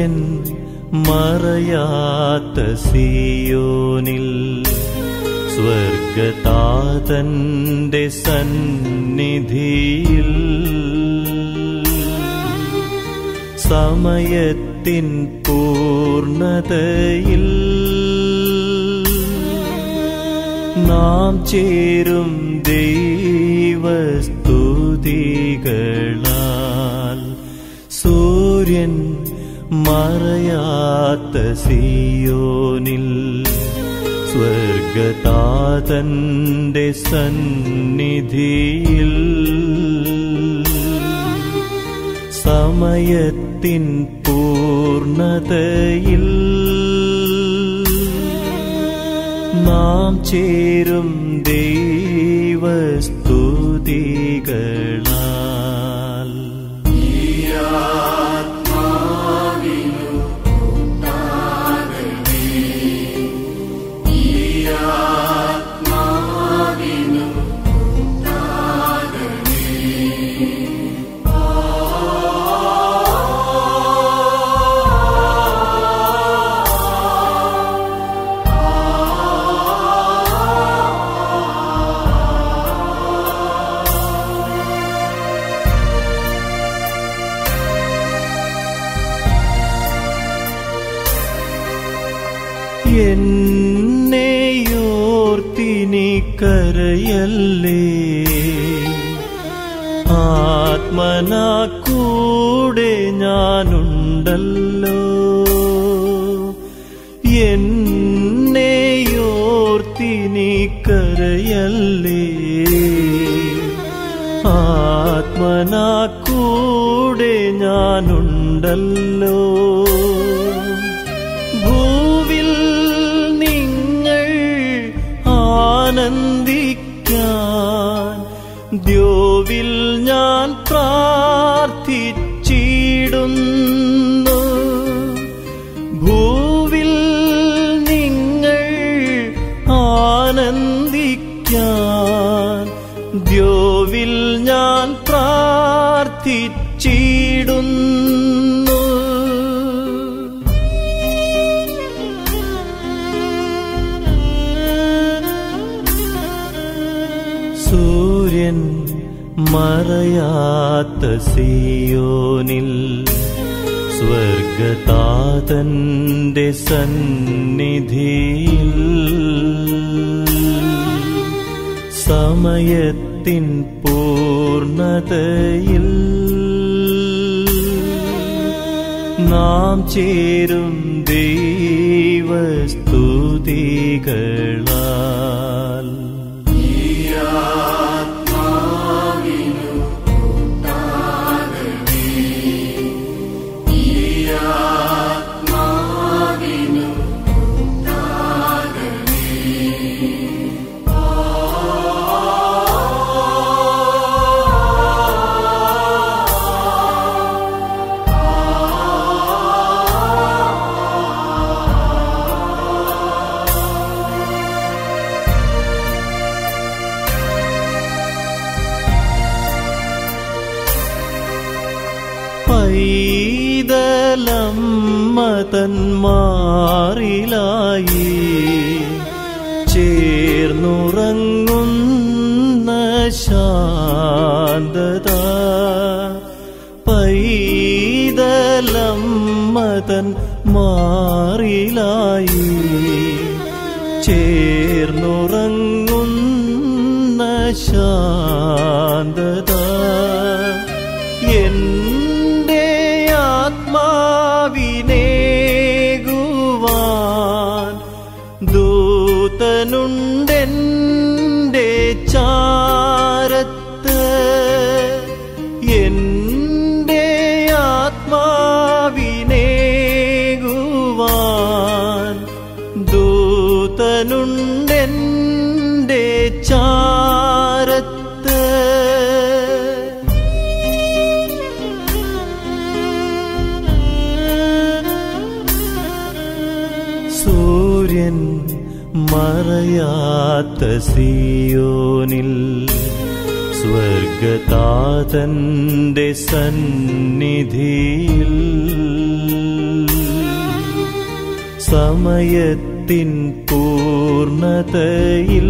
സൂര്യൻ മറയാത്ത സിയോനിൽ സ്വർഗതാതന്റെ സന്നിധിയിൽ സമയത്തിൻ പൂർണതയിൽ നാം ചേരും ദൈവസ്തുതികളാൽ സൂര്യൻ മറയാത്ത സിയോനിൽ സ്വർഗതാതന്റെ സന്നിധിയിൽ സമയത്തിൻ പൂർണതയിൽ നാം ചേരും ദൈവസ്തുതികളാൽ എന്നെയോർത്തിനി കരയല്ലേ ആത്മനാ കൂടെ ഞാനുണ്ടല്ലോ എന്നെയോർത്തിനി കരയല്ലേ ആത്മനാ കൂടെ ഞാനുണ്ടല്ലോ ഭൂവിൽ നിങ്ങൾ ആനന്ദിക്കാൻ ദ്യോവിൽ ഞാൻ പ്രാർത്ഥിച്ചിടുന്നു ഭൂവിൽ നിങ്ങൾ ആനന്ദിക്കാൻ ദ്യോവിൽ ഞാൻ പ്രാർത്ഥിച്ചിടുന്നു സൂര്യൻ മറയാത്ത സിയോനിൽ സ്വർഗതാതന്റെ സന്നിധിയിൽ സമയത്തിൻ പൂർണതയിൽ നാം ചേരും ദൈവസ്തുതികളാൽ പൈതലമ്മതന്മാറിലായി ചേർന്നുറങ്ങുന്ന ശാന്തത പൈതലമ്മതൻ മാറിലായി ചേർന്നുറങ്ങുന്ന ശാന്തത എന്റെ ആത്മാവിനേകുവാൻ ദൂതനുണ്ടെന്റെ ചാരത്ത് എന്റെ ആത്മാവിനേകുവാൻ ദൂതനുണ്ടെന്റെ ചാരത്ത് സൂര്യൻ മറയാത്ത സിയോനിൽ സ്വർഗതാതന്റെ സന്നിധിയിൽ സമയത്തിൻ പൂർണതയിൽ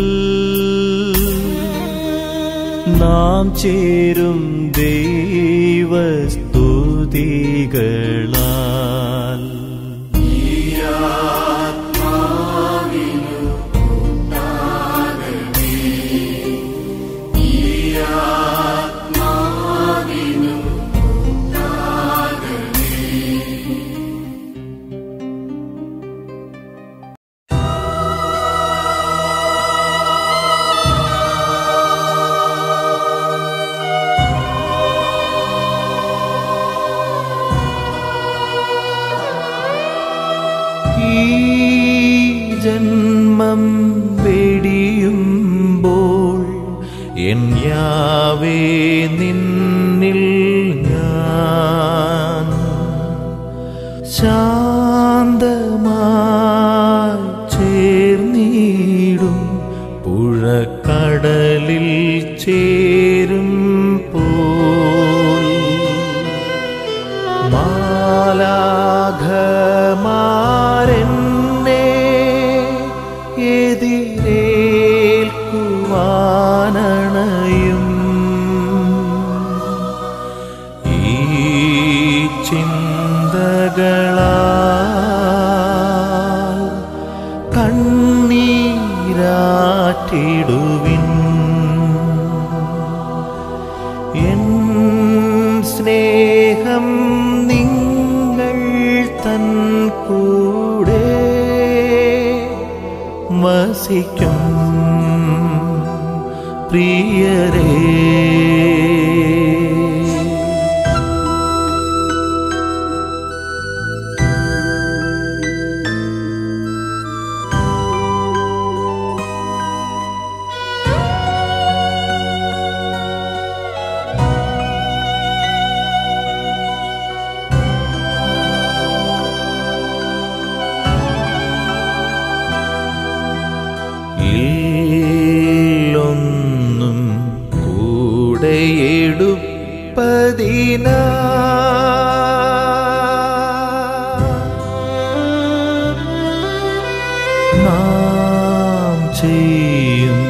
നാം ചേരും ദൈവസ്തുതികളാൽ ഈ ജന്മം വെടിയുമ്പോൾ എൻ യാവേ നിന്നിൽ ഞാൻ ശാന്തമായി ചേർന്നിടും പുഴക്കടലിൽ ചേരും പോൽ മാലാഘമാരെന്നെ എതിരേൽക്കുവാനണയും ഈ ചിന്തകളാൽ കണ്ണീരാറ്റിടുവിൻ എൻ സ്നേഹം നിങ്ങൾ തൻ കൂടെ വസിക്കും പ്രിയരേ ഇല്ലൊന്നും കൂടെയെടുപ്പതിന നാം ചെയ്യും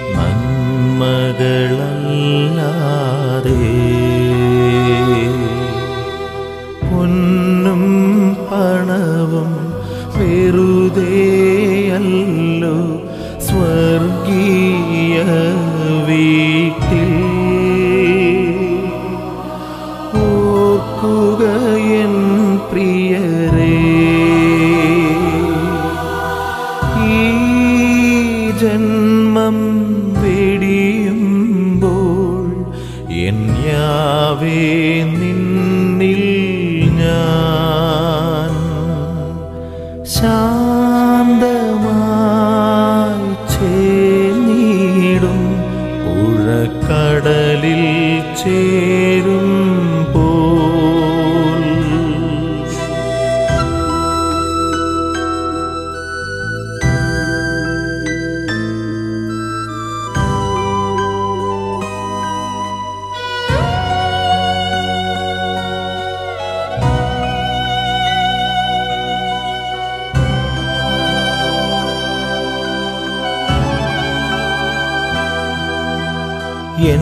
നന്മകളല്ലാതെ പൊന്നും പണവും വെറുതെയല്ലോ സ്വർഗീയ വീട്ടിൽ ഓർക്കുക എൻ പ്രിയരേ ഈ ജന്മം വെടിയുമ്പോൾ എൻ യാവേ നിന്നിൽ ഞാൻ ശാന്തമായി ചേർന്നിടും പുഴക്കടലിൽ ചേരും പോൽ എൻ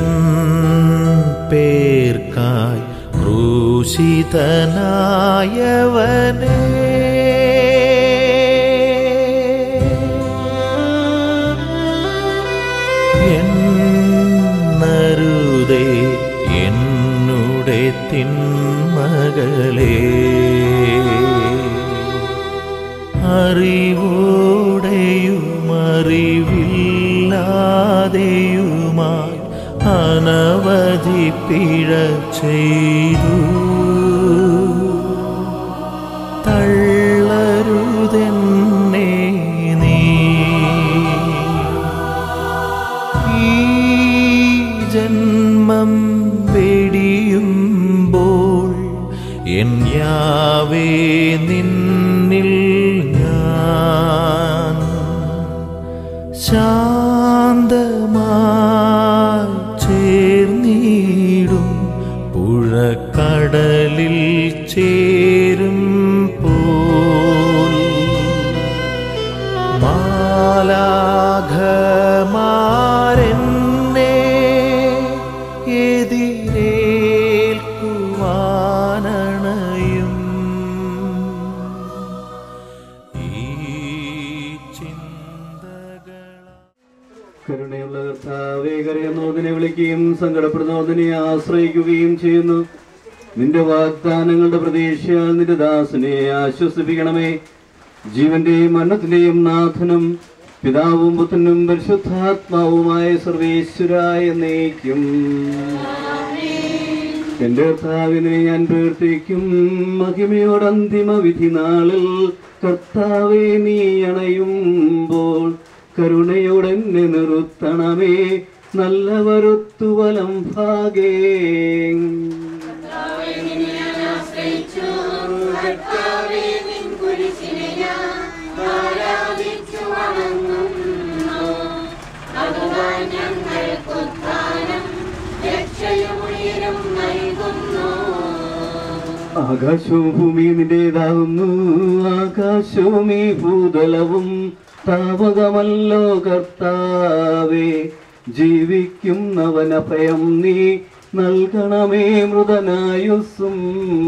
പേർക്കായി ക്രൂശിതനായവനേ എന്നരുതേ എന്നുടെ തിന്മകളേ അറിവോടെയും അറിവില്ലാതെയുമായി അനവധി പിഴ ചെയ്തു തള്ളരുതെന്നെ നീ ഈ ജന്മം വെടിയുമ്പോൾ എൻ യാവേ നിന്നിൽ ഞാൻ ശാന്തമായി ചേർന്നിടും പുഴക്കടലിൽ ചേരും പോൽ കരുണയുള്ള കർത്താവേ കരയുന്നതിനെ വിളിക്കുകയും സങ്കടപ്പെടുന്നതിനെ ആശ്രയിക്കുകയും ചെയ്യുന്നു നിന്റെ വാഗ്ദാനങ്ങളുടെ പ്രതീക്ഷയാൽ നിന്റെ ദാസനെ ആശ്വസിപ്പിക്കണമേ ജീവന്റെയും മരണത്തിന്റെയും നാഥനും പിതാവും പുത്രനും പരിശുദ്ധാത്മാവുമായ സർവേശ്വരായ എന്നേക്കും എന്റെ കർത്താവിനെ ഞാൻ പ്രവർത്തിക്കും മഹിമയോട് അന്തിമ വിധി നാളിൽ കർത്താവെ നീ അണയുമ്പോൾ കരുണയോടെ എന്നെ നിർത്തണമേ നല്ലവരൊത്തു വലം ഭാഗേ ആകാശവും ഭൂമി നിന്റേതാകുന്നു ആകാശവും ഈ ഭൂതലവും താപകമല്ലോ കർത്താവേ ജീവിക്കുന്നവന ഭയം നീ നൽകണമേ മൃതനായുസ്സും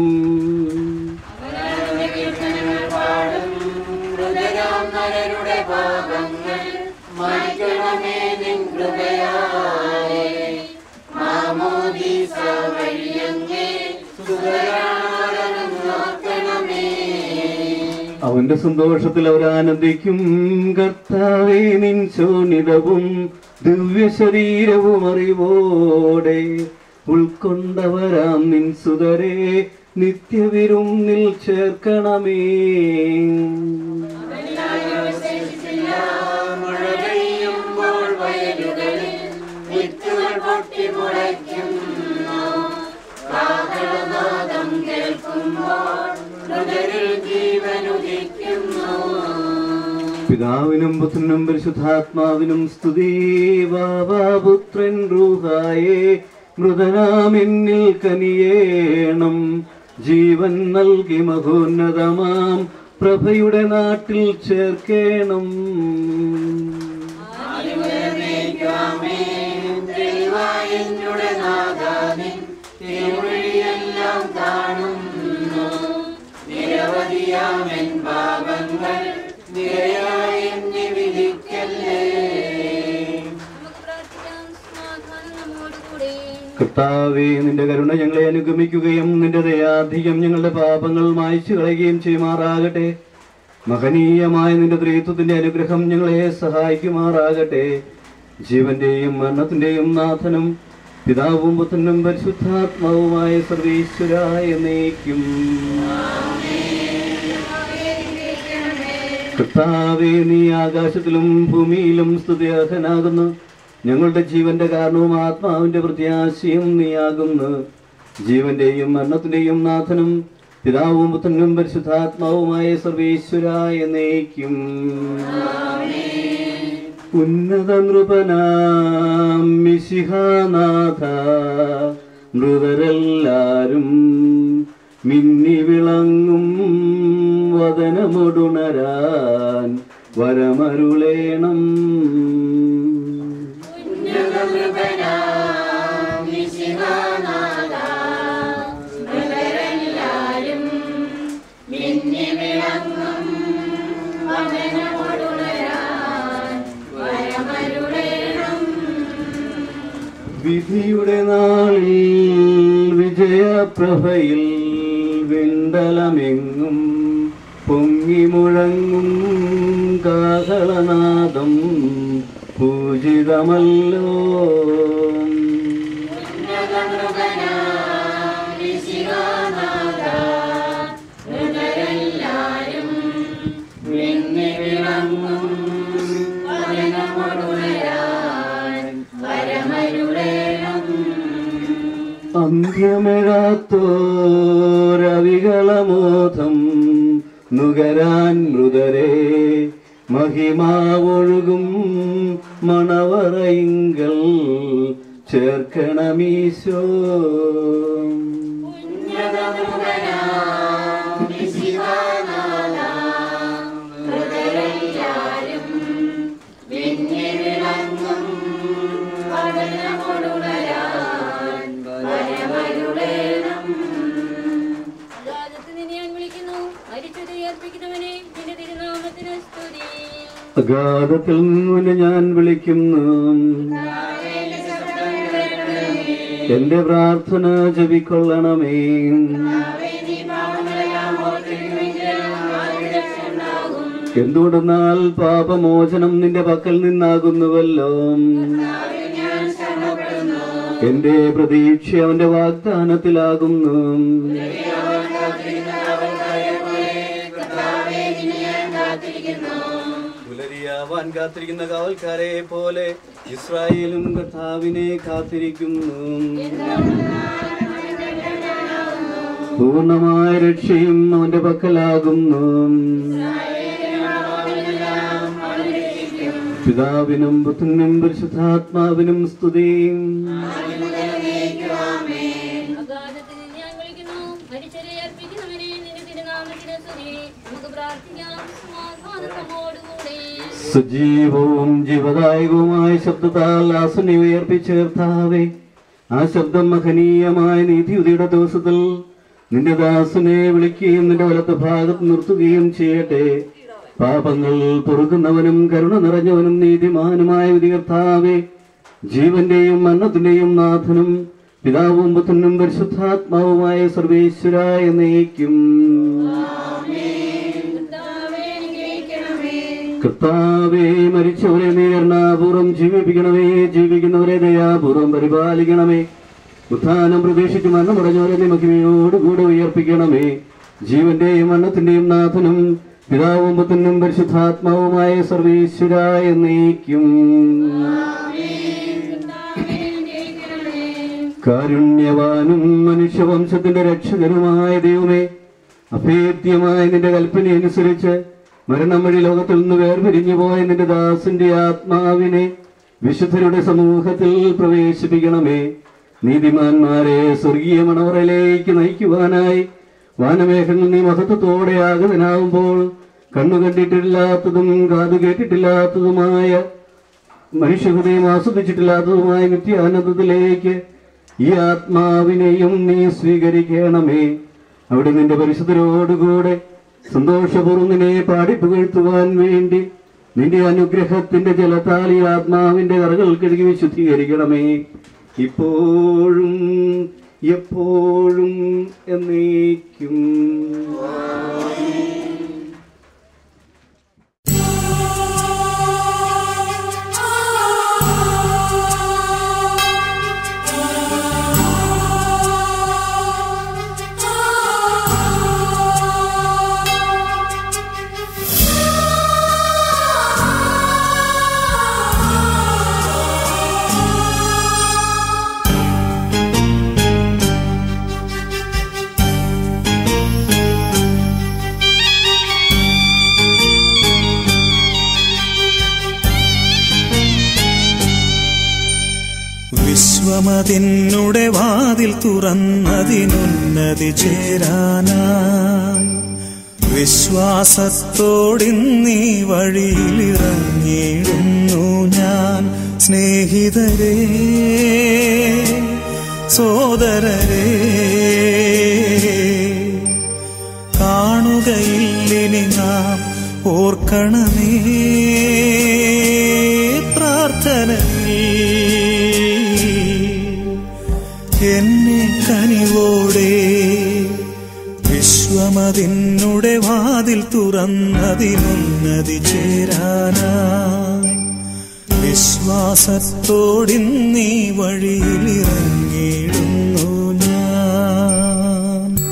അവന്റെ സന്തോഷത്തിൽ അവർ ആനന്ദിക്കും കർത്താവേ നിൻ ശോണിതവും ദിവ്യ ശരീരവും അറിവോടെ ഉൾക്കൊണ്ടവരാം നിൻ സുതരെ നിത്യവിരുന്നിൽ ചേർക്കണമേ പിതാവിനും പുത്രനും പരിശുദ്ധാത്മാവിനും സ്തുതി വാവാപുത്രൻ റൂഹായേ മൃതനാമെന്നിൽ കനിയേണം ജീവൻ നൽകി മഹോന്നതമാം പ്രഭയുടെ നാട്ടിൽ ചേർക്കേണം കർത്താവേ നിന്റെ കരുണ ഞങ്ങളെ അനുഗമിക്കുകയും നിന്റെ ദയാധികം ഞങ്ങളുടെ പാപങ്ങൾ മായ്ച്ചു കളയുകയും ചെയ്യുമാറാകട്ടെ മഹനീയമായ നിന്റെ ത്രിത്വത്തിന്റെ അനുഗ്രഹം ഞങ്ങളെ സഹായിക്കുമാറാകട്ടെ ജീവന്റെയും മരണത്തിന്റെയും നാഥനും പിതാവും പുത്രനും പരിശുദ്ധാത്മാവുമായ സർവീശ്വരായ എന്നേക്കും കർത്താവേ നീ ആകാശത്തിലും ഭൂമിയിലും സ്തുതിയാഹനാകുന്നു ഞങ്ങളുടെ ജീവന്റെ കാരണവും ആത്മാവിന്റെ പ്രത്യാശയും നീയാകുന്നു ജീവന്റെയും മരണത്തിന്റെയും നാഥനും പിതാവും പുത്രനും പരിശുദ്ധാത്മാവുമായ സർവേശ്വരായ എന്നേക്കും ഉന്നത നൃപനാം മിശിഹാനാഥ മൃതരെല്ലാരും മിന്നി വിളങ്ങും വദനമൊടുണരാൻ വരമരുളേണം വിധിയുടെ നാളിൽ വിജയപ്രഭയിൽ വിണ്ടലമെങ്ങും പൊങ്ങി മുഴങ്ങും കാഹളനാദം പൂജിതമല്ലോ അന്ത്യമിഴാത്തോരവികളമോധം നുകരാൻ മൃതരെ മഹിമാവൊഴുകും മണവറയിങ്കൽ ചേർക്കണമീശോ അഗാധത്തിൽ നിന്ന് ഞാൻ വിളിക്കുന്നു മരിച്ചത് ഏർപ്പിക്കുന്നവനെ നിന്റെ തിരുനാമത്തിന് സ്തുതി അഗാധത്തിൽ നിന്ന് ഞാൻ വിളിക്കുന്നു എന്റെ പ്രാർത്ഥന ജപിക്കൊള്ളണമേ എന്തുകൊണ്ടെന്നാൽ പാപമോചനം നിന്റെ പക്കൽ നിന്നാകുന്നുവല്ലോ എന്റെ പ്രതീക്ഷ അവന്റെ വാഗ്ദാനത്തിലാകുന്നു പുലരിയാവാൻ കാത്തിരിക്കുന്ന കാവൽക്കാരെ പോലെ ഇസ്രായേലും കർത്താവിനെ കാത്തിരിക്കുന്നു പൂർണ്ണമായ രക്ഷയും അവന്റെ പക്കലാകുന്നു പിതാവിനും പുത്രനും പരിശുദ്ധാത്മാവിനും സ്തുതിയും അഗാധത്തിൽ ഞാൻ വിളിക്കുന്നു മരിച്ചവരെ അർപ്പിക്കുന്നവനെ നിന്റെ തിരുനാമത്തിന് സ്തുതി നമുക്ക് പ്രാർത്ഥിക്കാം സമാധാനത്തോടുകൂടെ സജീവവും ജീവദായകവുമായ ശബ്ദത്താൽ ആസനെ ഉയർപ്പിച്ച് കർത്താവേ ആ ശബ്ദം മഹനീയമായ നീതിയുതിയുടെ ദിവസത്തിൽ നിന്റെ ദാസനെ വിളിക്കുകയും നിന്റെ വലത്ത് ഭാഗത്ത് നിർത്തുകയും ചെയ്യട്ടെ പാപങ്ങൾ പൊറുക്കുന്നവനും കരുണ നിറഞ്ഞവനും നീതിമാനുമായ വിധി കർത്താവേ ജീവന്റെയും മരണത്തിന്റെയും നാഥനും പിതാവും പുത്രനും പരിശുദ്ധാത്മാവുമായ സർവേശ്വരായ നയിക്കും കർത്താവേ മരിച്ചവരെ നീ കരുണാപൂർവം ജീവിപ്പിക്കണമേ ജീവിക്കുന്നവരെ ദയാപൂർവം പരിപാലിക്കണമേ ഉത്ഥാനം പ്രതീക്ഷിച്ച് മരണമടഞ്ഞവരെ നീ മഹിമയോടുകൂടെ ഉയർപ്പിക്കണമേ ജീവന്റെയും മരണത്തിന്റെയും നാഥനും പിതാവും പുത്രനും പരിശുദ്ധാത്മാവുമായ സർവീശ്വരായ നീക്കും കാരുണ്യവാനും മനുഷ്യവംശത്തിന്റെ രക്ഷകനുമായ ദൈവമേ അഭേദ്യമായ നിന്റെ കൽപ്പന അനുസരിച്ച് മരണം വഴി ലോകത്തിൽ നിന്ന് വേർപിരിഞ്ഞു പോയ നിന്റെ ദാസന്റെ ആത്മാവിനെ വിശുദ്ധരുടെ സമൂഹത്തിൽ പ്രവേശിപ്പിക്കണമേ നീതിമാന്മാരെ സ്വർഗീയ മണവറയിലേക്ക് നയിക്കുവാനായി വാനമേഘങ്ങൾ നീ മഹത്വത്തോടെ ആഗതനാവുമ്പോൾ കണ്ണു കണ്ടിട്ടില്ലാത്തതും കാതു കേട്ടിട്ടില്ലാത്തതുമായ മനുഷ്യഹൃദയം ആസ്വദിച്ചിട്ടില്ലാത്തതുമായ നിത്യാനന്ദത്തിലേക്ക് ഈ ആത്മാവിനെയും നീ സ്വീകരിക്കണമേ അവിടെ നിന്റെ പരിശുദ്ധരോടുകൂടെ സന്തോഷപൂർവ്വം നിന്നെ പാടിപ്പുകഴ്ത്തുവാൻ വേണ്ടി നിന്റെ അനുഗ്രഹത്തിന്റെ ജലത്താൽ ഈ ആത്മാവിന്റെ കറകൾ കഴുകി വിശുദ്ധീകരിക്കണമേ ഇപ്പോഴും എപ്പോഴും എന്നേക്കും വിശ്വമതിന്നുടെ വാതിൽ തുറന്നതിനുന്നതി ചേരാനായി വിശ്വാസത്തോടിന്നീ വഴിയിലിറങ്ങിയിടുന്നു ഞാൻ സ്നേഹിതരേ സോദരരേ കാണുകയില്ലിനി നാം ഓർക്കണമേ പ്രാർത്ഥനയിൽ എന്നെ കനിവോടെ വിശ്വമതിന്നുടെ വാതിൽ തുറന്നതിനുന്നതി ചേരാനായി വിശ്വാസത്തോടിന്നീ വഴിയിലിറങ്ങിയിടുന്നു ഞാൻ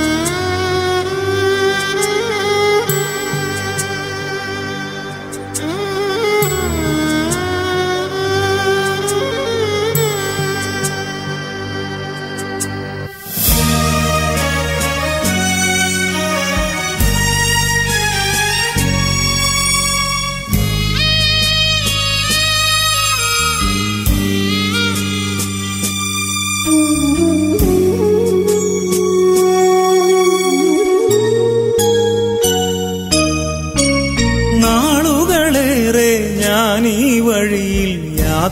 Thank you.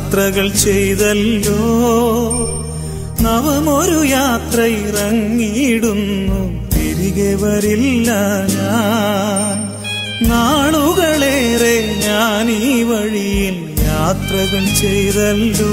യാത്രകൾ ചെയ്തല്ലോ നവമൊരു യാത്ര ഇറങ്ങിയിടുന്നു തിരികെ വരില്ല ഞാൻ നാളുകളേറെ ഞാൻ ഈ വഴിയിൽ യാത്രകൾ ചെയ്തല്ലോ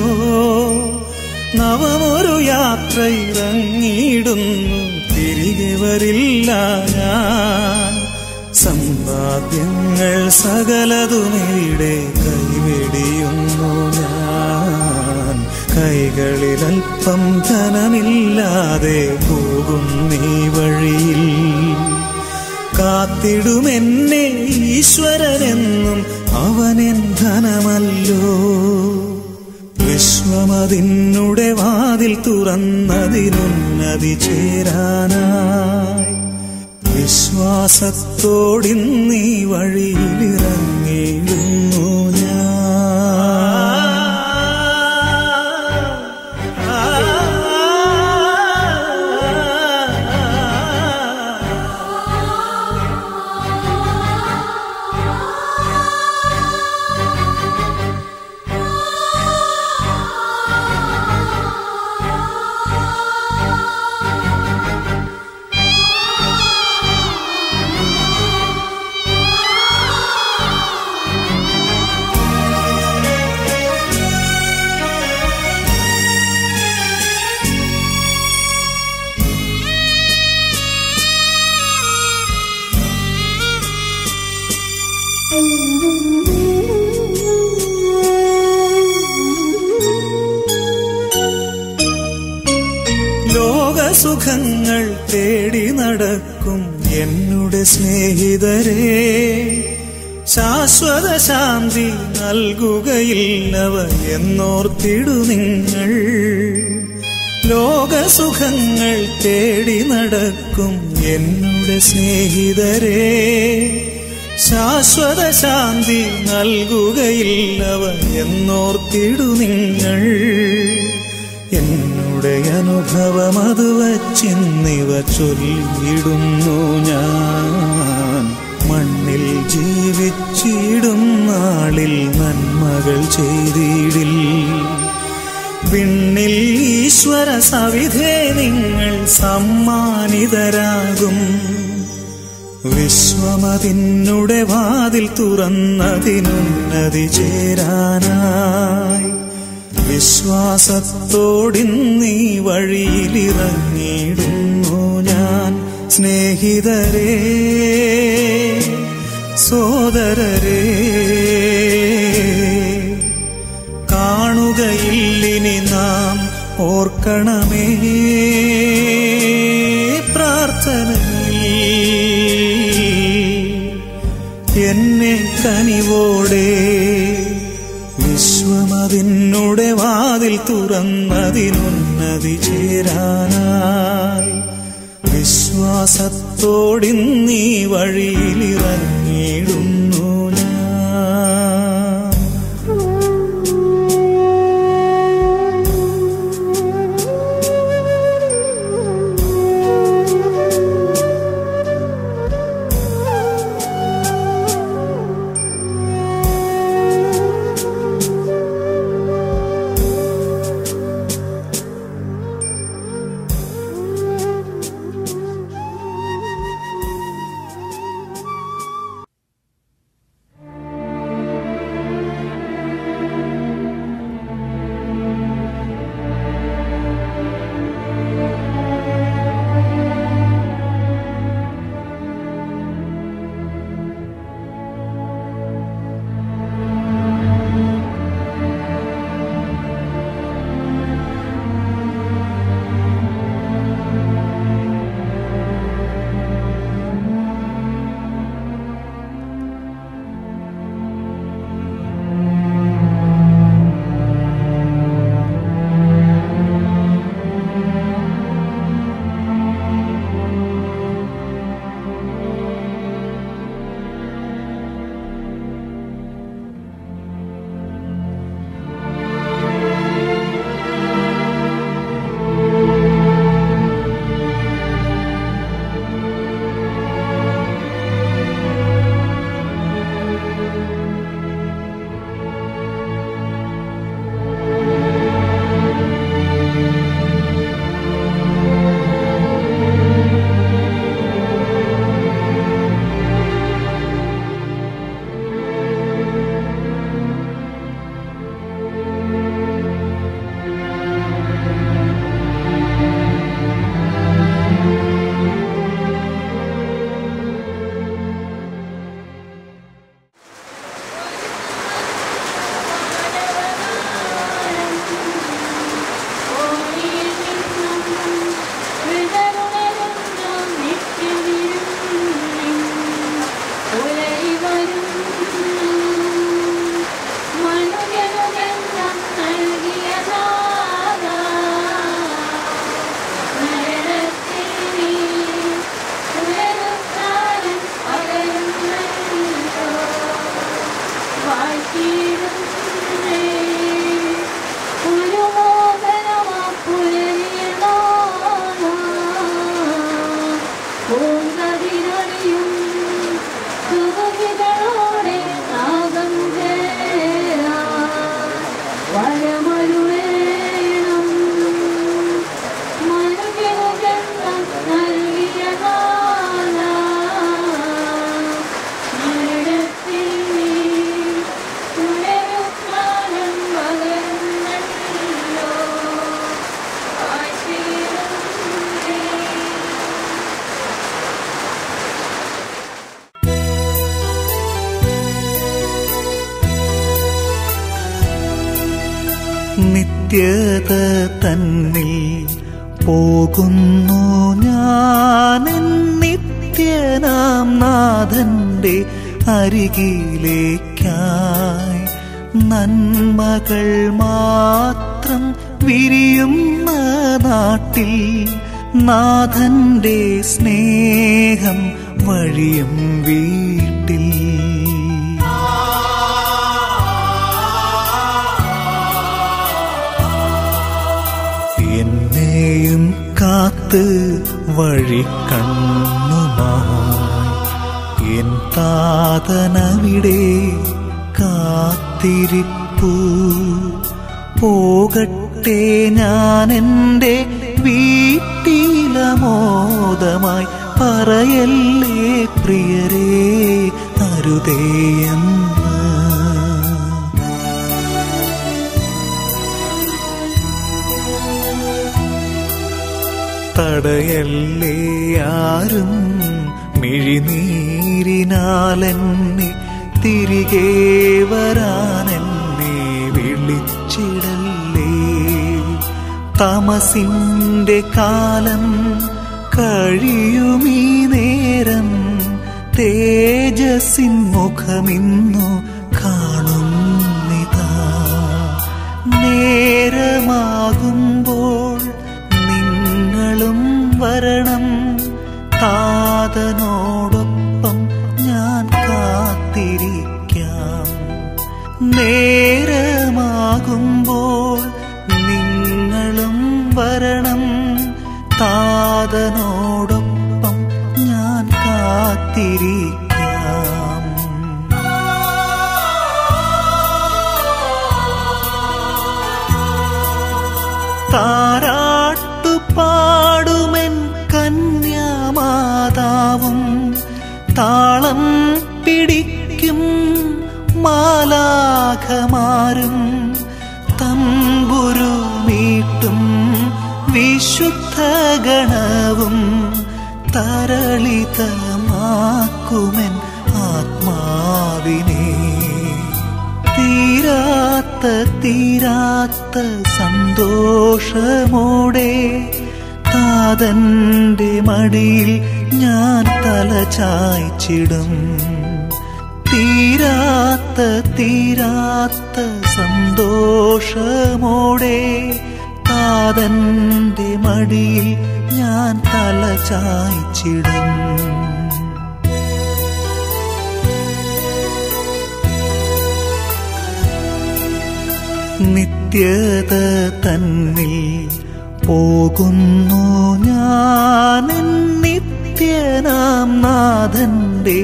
നവമൊരു യാത്ര ഇറങ്ങിയിടുന്നു തിരികെ വരില്ല ഞാൻ സമ്പാദ്യങ്ങൾ സകലതുമിവിടെ കൈവെടിയുന്നു ഞാൻ കൈകളിലൽപ്പം ധനമില്ലാതെ പോകും നീ വഴിയിൽ കാത്തിടുമെന്നെ ഈശ്വരനെന്നും അവനെൻ ധനമല്ലോ വിശ്വമതിന്നുടെ വാതിൽ തുറന്നതിനുന്നതി ചേരാനായി വിശ്വാസത്തോടിന്നീ വഴിയിലിറങ്ങിയിടുന്നു ഞാൻ ലോകസുഖങ്ങൾ തേടി നടക്കും എന്നുടെ സ്നേഹിതരെ ശാശ്വത ശാന്തി നൽകുകയില്ലവ എന്നോർത്തിടു നിങ്ങൾ ലോകസുഖങ്ങൾ തേടി നടക്കും എന്നുടെ സ്നേഹിതരെ ശാശ്വത ശാന്തി നൽകുകയില്ലവ എന്നോർത്തിടു നിങ്ങൾ എന്നുടെ അനുഭവം അത് വച്ചിന്നിവ ചൊല്ലിയിടുന്നു ഞാൻ മണ്ണിൽ ജീവിച്ചിടും നാളിൽ നന്മകൾ ചെയ്തിടിൽ വിണ്ണിൽ ഈശ്വര സവിധേ നിങ്ങൾ സമ്മാനിതരാകും വിശ്വമതിന്നുടെ വാതിൽ തുറന്നതിനുന്നതി ചേരാനായി വിശ്വാസത്തോടിന്നീ വഴിയിലിറങ്ങിയിടുന്നു ഞാൻ സ്നേഹിതരേ സോദരരേ കാണുകയില്ലിനി നാം ഓർക്കണമേ പ്രാർത്ഥനയിൽ എന്നെ കനിവോടെ വിശ്വമതിന്നുടെ വാതിൽ തുറന്നതിനുന്നതി ചേരാനായി വിശ്വാസത്തോടിന്നീ വഴിയിലിറങ്ങിയിടുന്നു ഞാൻ നിത്യത തന്നിൽ പോകുന്നു ഞാൻ നിത്യനാം നാഥന്റെ അരികിലേക്കായി നന്മകൾ മാത്രം വിരിയുന്ന നാട്ടിൽ നാഥന്റെ സ്നേഹം വഴിയും വീട്ടിൽ എന്നെയും കാത്ത് വഴി കണ്ണുമായി എൻ താതനവിടെ കാത്തിരിപ്പു പോകട്ടെ ഞാൻ എൻ്റെ വീട്ടിലമോദമായി പറയല്ലേ പ്രിയരേ അരുതേയെന്ന് തടയല്ലേ ആരും മിഴിനീരിനാലെന്നെ തിരികെ വരാനെന്നെ വിളിച്ചിടല്ലേ തമസിന്റെ കാലം കഴിയുമീ നേരം തേജസ്സിൻ മുഖമിന്നു കാണുന്നിതാ നേരമാകുമ്പോൾ നിങ്ങളും വരണം താതനോടൊപ്പം ഞാൻ കാത്തിരിക്കാം നേരമാകുമ്പോൾ നിങ്ങളും വരണം താതനോടൊപ്പം ഞാൻ കാത്തിരിക്കാം താരാട്ടു പാടുമെൻ കന്യാമാതാവും താളം പിടിക്കും മാലാഖമാരും തമ്പുരു മീട്ടും വിശുദ്ധ ഗണവും തരളിതമാക്കുമെൻ ആത്മാവിനെ തീരാത്ത തീരാത്ത സന്തോഷമോടെ താതന്റെ മടിയിൽ ഞാൻ തല ചായ്ച്ചിടും തീരാത്ത തീരാത്ത സന്തോഷമോടെ താതന്റെ മടിയിൽ ഞാൻ തല ചായ്ച്ചിടും നിത്യത തന്നിൽ പോകുന്നു ഞാൻ നിത്യനാം നാഥന്റെ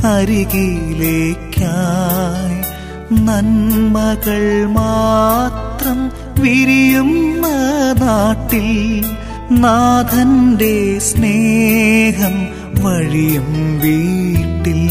അരികിലേക്കായി നന്മകൾ മാത്രം വിരിയുന്ന നാട്ടിൽ നാഥന്റെ സ്നേഹം വഴിയും വീട്ടിൽ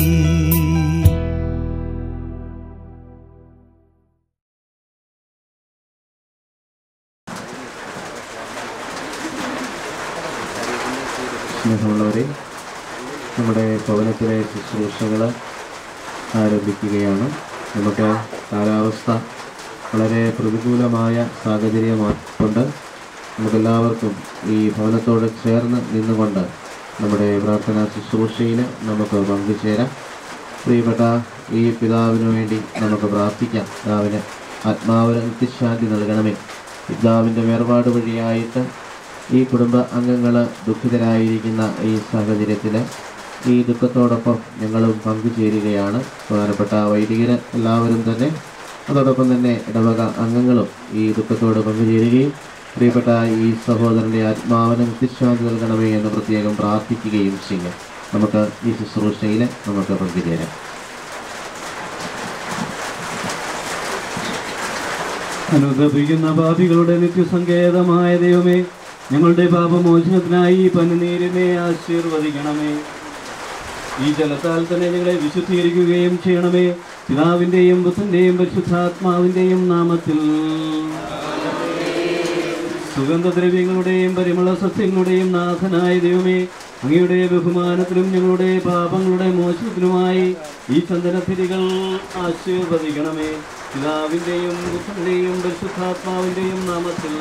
സ്നേഹമുള്ളവരെ നമ്മുടെ ഭവനത്തിലെ ശുശ്രൂഷകൾ ആരംഭിക്കുകയാണ് നമുക്ക് കാലാവസ്ഥ വളരെ പ്രതികൂലമായ സാഹചര്യമായിക്കൊണ്ട് നമുക്കെല്ലാവർക്കും ഈ ഭവനത്തോട് ചേർന്ന് നിന്നുകൊണ്ട് നമ്മുടെ പ്രാർത്ഥനാ ശുശ്രൂഷയിൽ നമുക്ക് പങ്കുചേരാം പ്രിയപ്പെട്ട ഈ പിതാവിന് വേണ്ടി നമുക്ക് പ്രാർത്ഥിക്കാം പിതാവിന് ആത്മാവിന് നിത്യശാന്തി നൽകണമേ പിതാവിൻ്റെ വേർപാട് വഴിയായിട്ട് ഈ കുടുംബ അംഗങ്ങൾ ദുഃഖിതരായിരിക്കുന്ന ഈ സാഹചര്യത്തിൽ ഈ ദുഃഖത്തോടൊപ്പം ഞങ്ങളും പങ്കുചേരുകയാണ് പ്രധാനപ്പെട്ട വൈദികര് എല്ലാവരും തന്നെ അതോടൊപ്പം തന്നെ ഇടവക അംഗങ്ങളും ഈ ദുഃഖത്തോട് പങ്കുചേരുകയും പ്രിയപ്പെട്ട ഈ സഹോദരൻ്റെ ആത്മാവിന് നിത്യശാന്തി നൽകണമേ എന്ന് പ്രത്യേകം പ്രാർത്ഥിക്കുകയും ചെയ്യും നമുക്ക് ഈ ശുശ്രൂഷയിൽ നമുക്ക് പങ്കുചേരാം അനുദപിക്കുന്ന പാപികളുടെ നിത്യസങ്കേതമായ ദൈവമേ ഞങ്ങളുടെ പാപമോചനത്തിനായി ഈ പനിനീരിനെ ആശീർവദിക്കണമേ ഈ ജലത്താൽ തന്നെ ഞങ്ങളെ വിശുദ്ധീകരിക്കുകയും ചെയ്യണമേ പിതാവിൻ്റെയും പുത്രൻ്റെയും പരിശുദ്ധാത്മാവിൻ്റെയും നാമത്തിൽ സുഗന്ധദ്രവ്യങ്ങളുടെയും പരിമള സസ്യങ്ങളുടെയും നാഥനായ ദൈവമേ അങ്ങയുടെ ബഹുമാനത്തിലും ഞങ്ങളുടെ പാപങ്ങളുടെ മോചനത്തിനുമായി ഈ ചന്ദനത്തിരികൾ ആശീർവദിക്കണമേ പിതാവിന്റെയും പുത്രന്റെയും പരിശുദ്ധാത്മാവിന്റെയും നാമത്തിൽ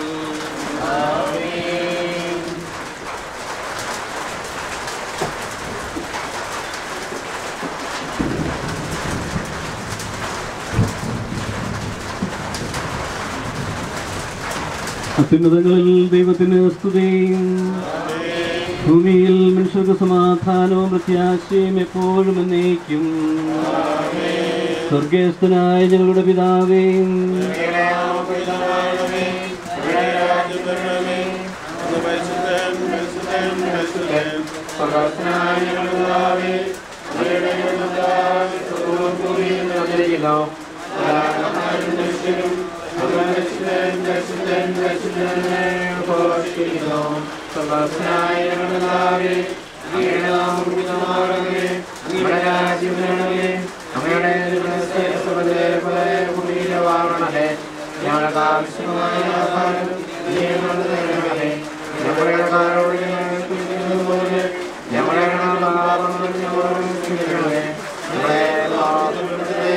അത്യുന്നതങ്ങളിൽ ദൈവത്തിന് സ്തുതിയും ഭൂമിയിൽ മനുഷ്യർക്ക് സമാധാനവും പ്രത്യാശയും എപ്പോഴും എന്നേക്കും സ്വർഗസ്ഥനായ ഞങ്ങളുടെ പിതാവേയും ഞങ്ങൾക്ക് ആവശ്യമായ ആഹാരം നീ ഞങ്ങൾക്ക് തരണമേ ഞങ്ങളുടെ കാരോട് ഞങ്ങൾ ക്ഷമിക്കുന്നത് പോലെ ഞങ്ങളെ പാപങ്ങൾ ഞങ്ങളോട് ക്ഷമിക്കണമേ ഞങ്ങളെ പാപങ്ങളുടെ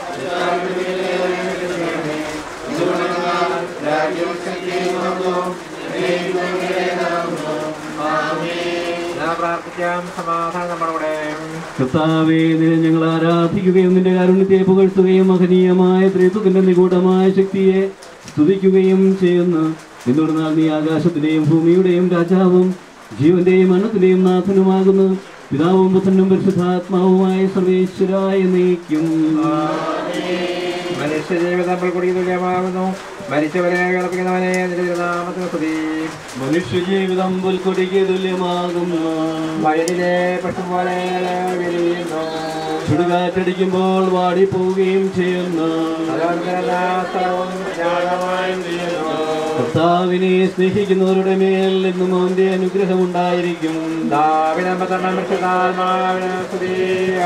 രാജ്യവും ശക്തിയും മഹത്വവും എന്നേക്കും അങ്ങയുടേതാകുന്നു. ആമേൻ. ഞാൻ പ്രാർത്ഥിക്കാം സമാധാനം നമ്മുടെ കർത്താവേ നിന്നെ ഞങ്ങൾ ആരാധിക്കുകയും നിന്റെ കാരുണ്യത്തെ പുകഴ്ത്തുകയും മഹനീയമായ ത്രിത്വത്തിന്റെ നിഗൂഢമായ ശക്തിയെ സ്തുതിക്കുകയും ചെയ്യുന്നു എന്തുകൊണ്ടാൽ നീ ആകാശത്തിന്റെയും ഭൂമിയുടെയും രാജാവും ജീവന്റെയും മരണത്തിന്റെയും നാഥനുമാകുന്നു പിതാവും പുത്രനും പരിശുദ്ധാത്മാവുമായ സർവേശ്വരായ നീക്കും മനുഷ്യജീവിതം പുൽക്കൊടി തുല്യമാകുന്നു മരിച്ചവരെ കേൾപ്പിക്കുന്നവനെ നിന്റെ നാമത്തിന് സ്തുതി മനുഷ്യജീവിതം പുൽക്കൊടിക്ക് തുല്യമാകുന്നു വയലിലെ പശു പോലെ വിരിയുന്നു ചുടുകാറ്റടിക്കുമ്പോൾ വാടിപ്പോവുകയും ചെയ്യുന്നു അതോർക്കെല്ലാ സ്ഥലവും ജ്ഞാനമായും ചെയ്യുന്നു കർത്താവിനെ സ്നേഹിക്കുന്നവരുടെ മേൽ എന്നും അവന്റെ അനുഗ്രഹം ഉണ്ടായിരിക്കും ദാവിനമ്പത്തണ്ണം വിശുദ്ധാത്മാവിന് സ്തുതി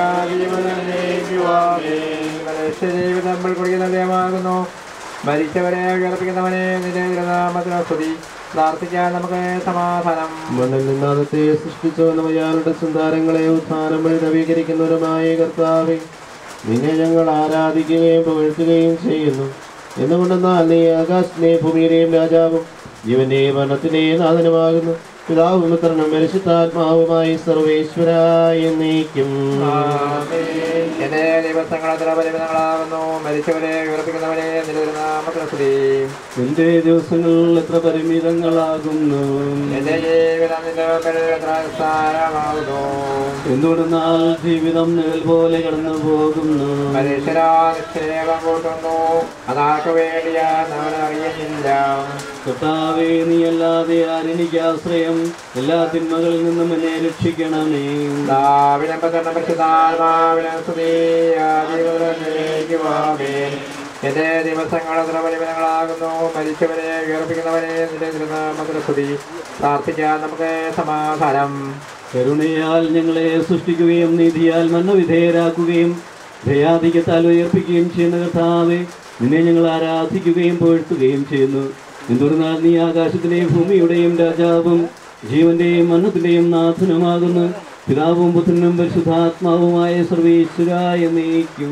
മനുഷ്യജീവിതം പുൽക്കൊടി തുല്യമാകുന്നു മരിച്ചവരെ കേൾപ്പിക്കുന്നവനെ നിന്റെ നാമത്തിന് സ്തുതി പ്രാർത്ഥിക്കാൻ നമുക്ക് സമാധാനം മണ്ണിൽ നിന്നാദത്തെ സൃഷ്ടിച്ചവനും അയാളുടെ സന്താനങ്ങളെ ഉത്ഥാനം വഴി നവീകരിക്കുന്നവരുമായ കർത്താവെ നിന്നെ ഞങ്ങൾ ആരാധിക്കുകയും പുകഴ്ത്തുകയും ചെയ്യുന്നു എന്നുകൊണ്ടെന്നാൽ നീ ആകാശത്തിന്റെയും ഭൂമിയുടെയും രാജാവും ജീവന്റെയും മരണത്തിന്റെയും നാഥനുമാകുന്നു പിതാവും പുത്രനും പരിശുദ്ധാത്മാവുമായി സർവേശ്വരായ നീക്കും എന്റെ ദിവസങ്ങൾ എത്ര പരിമിതങ്ങളാകുന്നു മരിച്ചവരെ ഉയർപ്പിക്കുന്നവനെ നിലനിർന്നാമത്തിന് സ്തുതി എന്റെ ദിവസങ്ങൾ എത്ര പരിമിതങ്ങളാകുന്നു എന്റെ ജീവിതം നിന്റെ മുമ്പിൽ എത്ര നിസ്സാരമാകുന്നു എന്തുകൊണ്ടെന്നാൽ ജീവിതം നിഴൽ പോലെ കടന്നു പോകുന്നു മനുഷ്യരാ നിക്ഷേപം കൂട്ടുന്നു അതാർക്ക് വേണ്ടിയാന്ന് അവൻ അറിയുന്നില്ല കർത്താവേ നീ അല്ലാതെ ആരെനിക്ക് ആശ്രയം എല്ലാ തിന്മകളിൽ നിന്നും എന്നെ രക്ഷിക്കണമേ ദാവിനമ്പത്തണ്ണ പരിശുദ്ധാത്മാവിനെ സ്തുതി ആദിമുതലേക്കുവാമേൻ എന്റെ ദിവസങ്ങൾ എത്ര പരിമിതങ്ങളാകുന്നു മരിച്ചവരെ ഉയർപ്പിക്കുന്നവനെ നിന്റെ തിരുനാമത്തിന് സ്തുതി പ്രാർത്ഥിക്കാൻ നമുക്ക് സമാധാനം കരുണയാൽ ഞങ്ങളെ സൃഷ്ടിക്കുകയും നീതിയാൽ മരണവിധേയരാക്കുകയും ദയാധികത്താൽ ഉയർപ്പിക്കുകയും ചെയ്യുന്ന കർത്താവെ നിന്നെ ഞങ്ങൾ ആരാധിക്കുകയും പുകഴ്ത്തുകയും ചെയ്യുന്നു എന്തുകൊണ്ടാൽ നീ ആകാശത്തിന്റെയും ഭൂമിയുടെയും രാജാവും ജീവന്റെയും മരണത്തിന്റെയും നാഥനുമാകുന്നു പിതാവും പുത്രനും പരിശുദ്ധാത്മാവുമായ സർവേശ്വരായ നീക്കും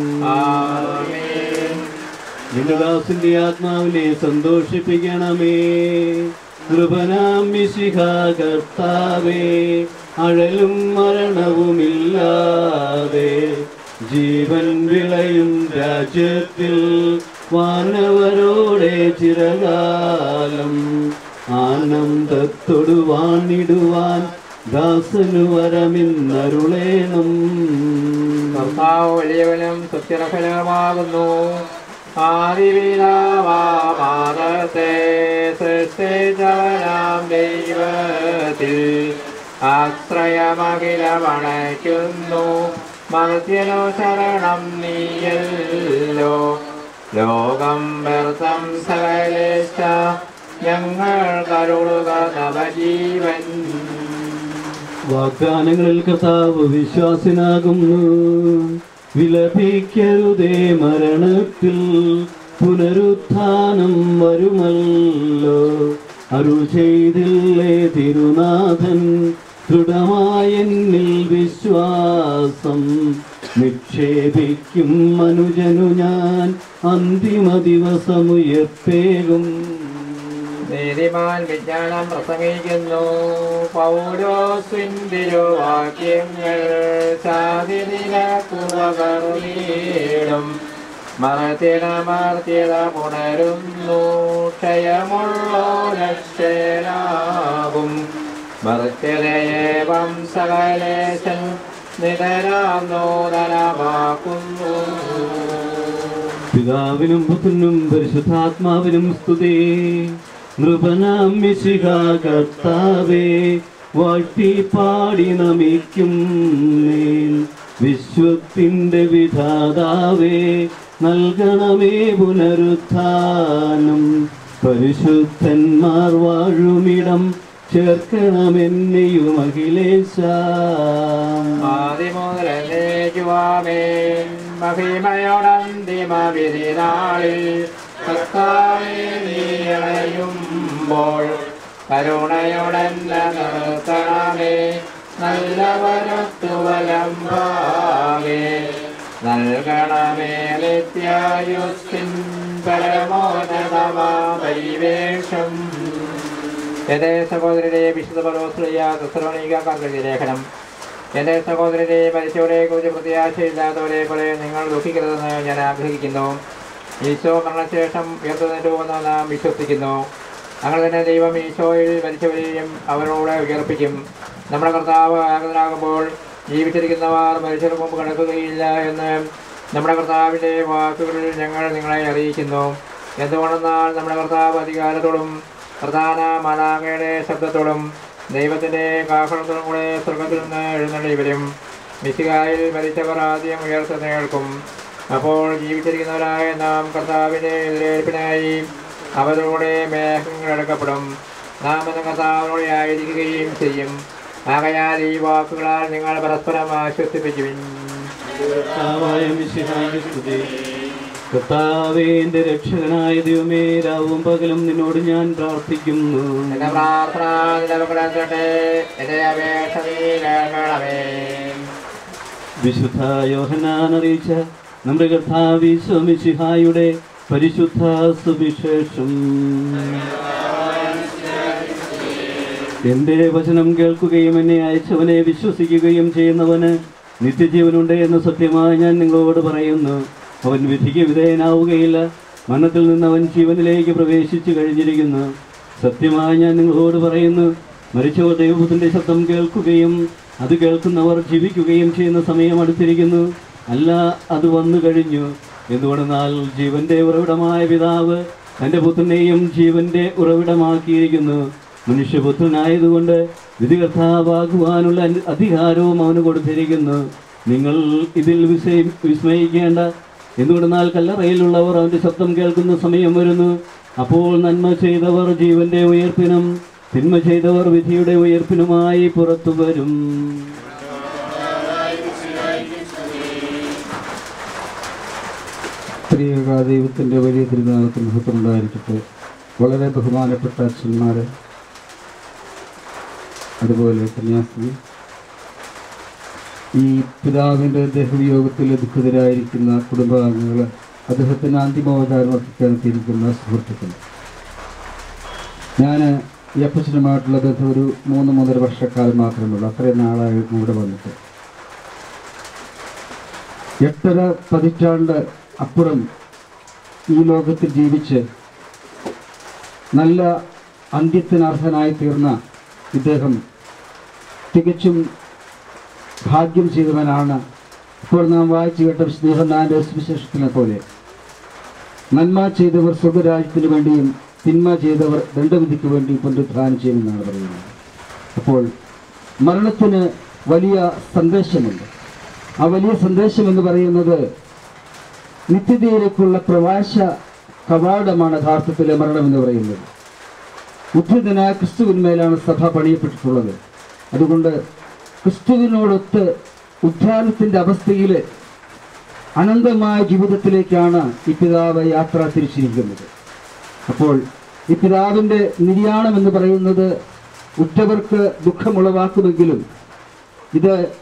നിന്നദാസിന്റെ ആത്മാവിനെ സന്തോഷിപ്പിക്കണമേ കൃപനാം മിശിഹ കർത്താവേ അഴലും മരണവുമില്ലാതെ ജീവൻ വിളയും രാജ്യത്തിൽ വാനവരോടെ ചിരകാലം ആനന്ദത്തൊടു വാണിടുവാൻ ദാസനു വരമിന്നരുളേണം കർത്താവ് വലിയവനും സുസ്ഥിരഫലമാകുന്നു ആദിപിതാവാദത്തെ സൃഷ്ടിച്ചവനാം ദൈവത്തിൽ ആശ്രയമഖിലമണയ്ക്കുന്നു മർത്യനോ ശരണം നീയല്ലോ ലോകം വ്യർത്ഥം സകലേശ ഞങ്ങൾ കരുളുക നവജീവൻ വാഗ്ദാനങ്ങളിൽ കർത്താവ് വിശ്വാസനാകുന്നു വിലപിക്കരുതേ മരണത്തിൽ പുനരുത്ഥാനം വരുമല്ലോ അരുൾ ചെയ്തില്ലേ തിരുനാഥൻ ദൃഢമായ എന്നിൽ വിശ്വാസം നിക്ഷേപിക്കും മനുജനു ഞാൻ അന്തിമ ദിവസമുയർത്തേകും നീതിമാൻ വിജ്ഞാനം പ്രസംഗിക്കുന്നു പൗരോസിന്തിരുവാക്യങ്ങൾ സാധിനിലക്കുവകർന്നീടും മറത്തിടമർത്തിയത പുണരുന്നു ക്ഷയമുള്ളോ രക്ഷനാകും മർത്യതയേവം സകലേശൻ നിതരാം നൂതനമാക്കുന്നു പിതാവിനും പുത്രനും പരിശുദ്ധാത്മാവിനും സ്തുതി നൃപനാം മിശിഹ കർത്താവേ വാഴ്ത്തി പാടി നമിക്കും മേൽ വിശ്വത്തിന്റെ വിധാതാവേ നൽകണമേ പുനരുത്ഥാനം പരിശുദ്ധന്മാർ വാഴുമിടം ചേർക്കണമെന്നെയും അഖിലേശ ആദിമുതലേക്കുവാമേ മഹിമയോടന്തിമ വിധിനാളിൽ കർത്താവേ നീളയുമ്പോൾ കരുണയോടെല്ല നിർത്തണമേ നല്ലവരത്തുവലംഭാവേ നൽകണമേ നിത്യായുസ്സിൻ പരമോന്നതമാ പരിവേഷം എന്റെ സഹോദരരെ വിശുദ്ധ പരോസ്ലിയ ക്രിസ്തലോണിക്കാർക്ക് ലേഖനം എന്റെ സഹോദരരെ മരിച്ചവരെ കുറിച്ച് പ്രത്യാശയില്ലാത്തവരെ പോലെ നിങ്ങൾ ദുഃഖിക്കരുതെന്ന് ഞാൻ ആഗ്രഹിക്കുന്നു ഈശോ മരണശേഷം ഉയർത്തുന്നേറ്റുവെന്ന് നാം വിശ്വസിക്കുന്നു അങ്ങനെ തന്നെ ദൈവം ഈശോയിൽ മരിച്ചവരെയും അവരോട് ഉയർപ്പിക്കും നമ്മുടെ കർത്താവ് ആഗതനാകുമ്പോൾ ജീവിച്ചിരിക്കുന്നവർ മരിച്ചതിന് മുമ്പ് കിടക്കുകയില്ല എന്ന് നമ്മുടെ കർത്താവിൻ്റെ വാക്കുകളിൽ ഞങ്ങൾ നിങ്ങളെ അറിയിക്കുന്നു എന്തുകൊണ്ടെന്നാൽ നമ്മുടെ കർത്താവ് അധികാരത്തോടും പ്രധാന മലാകയുടെ ശബ്ദത്തോടും ദൈവത്തിൻ്റെ കാഹളത്തോടും കൂടെ സ്വർഗത്തിൽ നിന്ന് എഴുന്നള്ളി വരും മിശികായിൽ മരിച്ചവർ ആദ്യം ഉയർത്തെഴുന്നേൽക്കും അപ്പോൾ ജീവിച്ചിരിക്കുന്നവരായ നാം കർത്താവിൻ്റെ എതിരേൽപ്പിനായി അവരോടെ മേഘങ്ങൾ എടുക്കപ്പെടും നാം എന്ന കർത്താവിനോടെ ആയിരിക്കുകയും ചെയ്യും ആകയാൽ ഈ വാക്കുകളാൽ നിങ്ങൾ പരസ്പരം ആശ്വസിപ്പിക്കുവിൻ കർത്താവായ മിശിഹായ്ക്ക് സ്തുതി കർത്താവേ എന്റെ രക്ഷകനായ ദൈവമേ രാവും പകലും നിന്നോട് ഞാൻ പ്രാർത്ഥിക്കുന്നു എന്റെ പ്രാർത്ഥന നിലവിളക്കട്ടെ എന്റെ അപേക്ഷ നീ കേൾക്കണമേ വിശുദ്ധ യോഹനാൻ അറിയിച്ച നമ്മുടെ കർത്താവ് ഈശോ മിശിഹായുടെ പരിശുദ്ധ സുവിശേഷം എന്റെ വചനം കേൾക്കുകയും എന്നെ അയച്ചവനെ വിശ്വസിക്കുകയും ചെയ്യുന്നവന് നിത്യജീവനുണ്ട് എന്ന് സത്യമായി ഞാൻ നിങ്ങളോട് പറയുന്നു അവൻ വിധിക്ക് വിധേയനാവുകയില്ല മരണത്തിൽ നിന്ന് അവൻ ജീവനിലേക്ക് പ്രവേശിച്ചു കഴിഞ്ഞിരിക്കുന്നു സത്യമായി ഞാൻ നിങ്ങളോട് പറയുന്നു മരിച്ചവർ ദൈവപുത്രന്റെ ശബ്ദം കേൾക്കുകയും അത് കേൾക്കുന്നവർ ജീവിക്കുകയും ചെയ്യുന്ന സമയം അടുത്തിരിക്കുന്നു അല്ല അത് വന്നു കഴിഞ്ഞു എന്തുകൊണ്ടെന്നാൽ ജീവന്റെ ഉറവിടമായ പിതാവ് തന്റെ പുത്രനെയും ജീവന്റെ ഉറവിടമാക്കിയിരിക്കുന്നു മനുഷ്യപുത്രനായതുകൊണ്ട് വിധികർത്താവാകുവാനുള്ള അന് അധികാരവും അവന് കൊടുത്തിരിക്കുന്നു നിങ്ങൾ ഇതിൽ വിസ്മയി വിസ്മയിക്കേണ്ട എന്തുകൊണ്ടെന്നാൽ കല്ലറയിലുള്ളവർ അവന്റെ ശബ്ദം കേൾക്കുന്ന സമയം വരുന്നു അപ്പോൾ നന്മ ചെയ്തവർ ജീവന്റെ ഉയർപ്പിനും തിന്മ ചെയ്തവർ വിധിയുടെ ഉയർപ്പിനുമായി പുറത്തു വരും സ്ത്രീക ദൈവത്തിൻ്റെ വലിയ തിരുനാമത്തിൽ മഹത്വമുണ്ടായിരിക്കട്ടെ വളരെ ബഹുമാനപ്പെട്ട അച്ഛന്മാർ അതുപോലെ കന്യാസ്ത്രീ ഈ പിതാവിൻ്റെ ദേഹവിയോഗത്തിൽ ദുഃഖിതരായിരിക്കുന്ന കുടുംബാംഗങ്ങൾ അദ്ദേഹത്തിന് അന്തിമോപചാരം അർപ്പിക്കാൻ എത്തിയിരിക്കുന്ന സുഹൃത്തുക്കൾ ഞാൻ ഈ അപ്പച്ചനുമായിട്ടുള്ള ബന്ധം ഒരു മൂന്ന് മൂന്നര വർഷക്കാലം മാത്രമേ ഉള്ളൂ അത്രയും നാളായി ഇവിടെ വന്നിട്ട് എട്ടര പതിറ്റാണ്ട് അപ്പുറം ഈ ലോകത്തിൽ ജീവിച്ച് നല്ല അന്ത്യത്തിനർഹനായി തീർന്ന ഇദ്ദേഹം തികച്ചും ഭാഗ്യം ചെയ്തവനാണ് ഇപ്പോൾ നാം വായിച്ചു കേട്ട വിശുദ്ധീഹനാന്റെ സുവിശേഷത്തിനെ പോലെ നന്മ ചെയ്തവർ സ്വർഗരാജ്യത്തിന് വേണ്ടിയും തിന്മ ചെയ്തവർ ദണ്ഡവിധിക്ക് വേണ്ടിയും പുനരുദ്ധാനം ചെയ്യുമെന്നാണ് പറയുന്നത് അപ്പോൾ മരണത്തിന് വലിയ സന്ദേശമുണ്ട് ആ വലിയ സന്ദേശം എന്ന് പറയുന്നത് നിത്യതയിലേക്കുള്ള പ്രവാശ കവാടമാണ് യഥാർത്ഥത്തിലെ മരണം എന്ന് പറയുന്നത് ഉദ്ധിതനായ ക്രിസ്തുവിന്മേലാണ് സഭ പണിയപ്പെട്ടിട്ടുള്ളത് അതുകൊണ്ട് ക്രിസ്തുവിനോടൊത്ത് ഉദ്ധാനത്തിൻ്റെ അവസ്ഥയിൽ അനന്തമായ ജീവിതത്തിലേക്കാണ് ഈ പിതാവ് യാത്ര തിരിച്ചിരിക്കുന്നത് അപ്പോൾ ഈ പിതാവിൻ്റെ നിര്യാണം എന്ന് പറയുന്നത് ഉറ്റവർക്ക് ദുഃഖമുളവാക്കുമെങ്കിലും ഇത്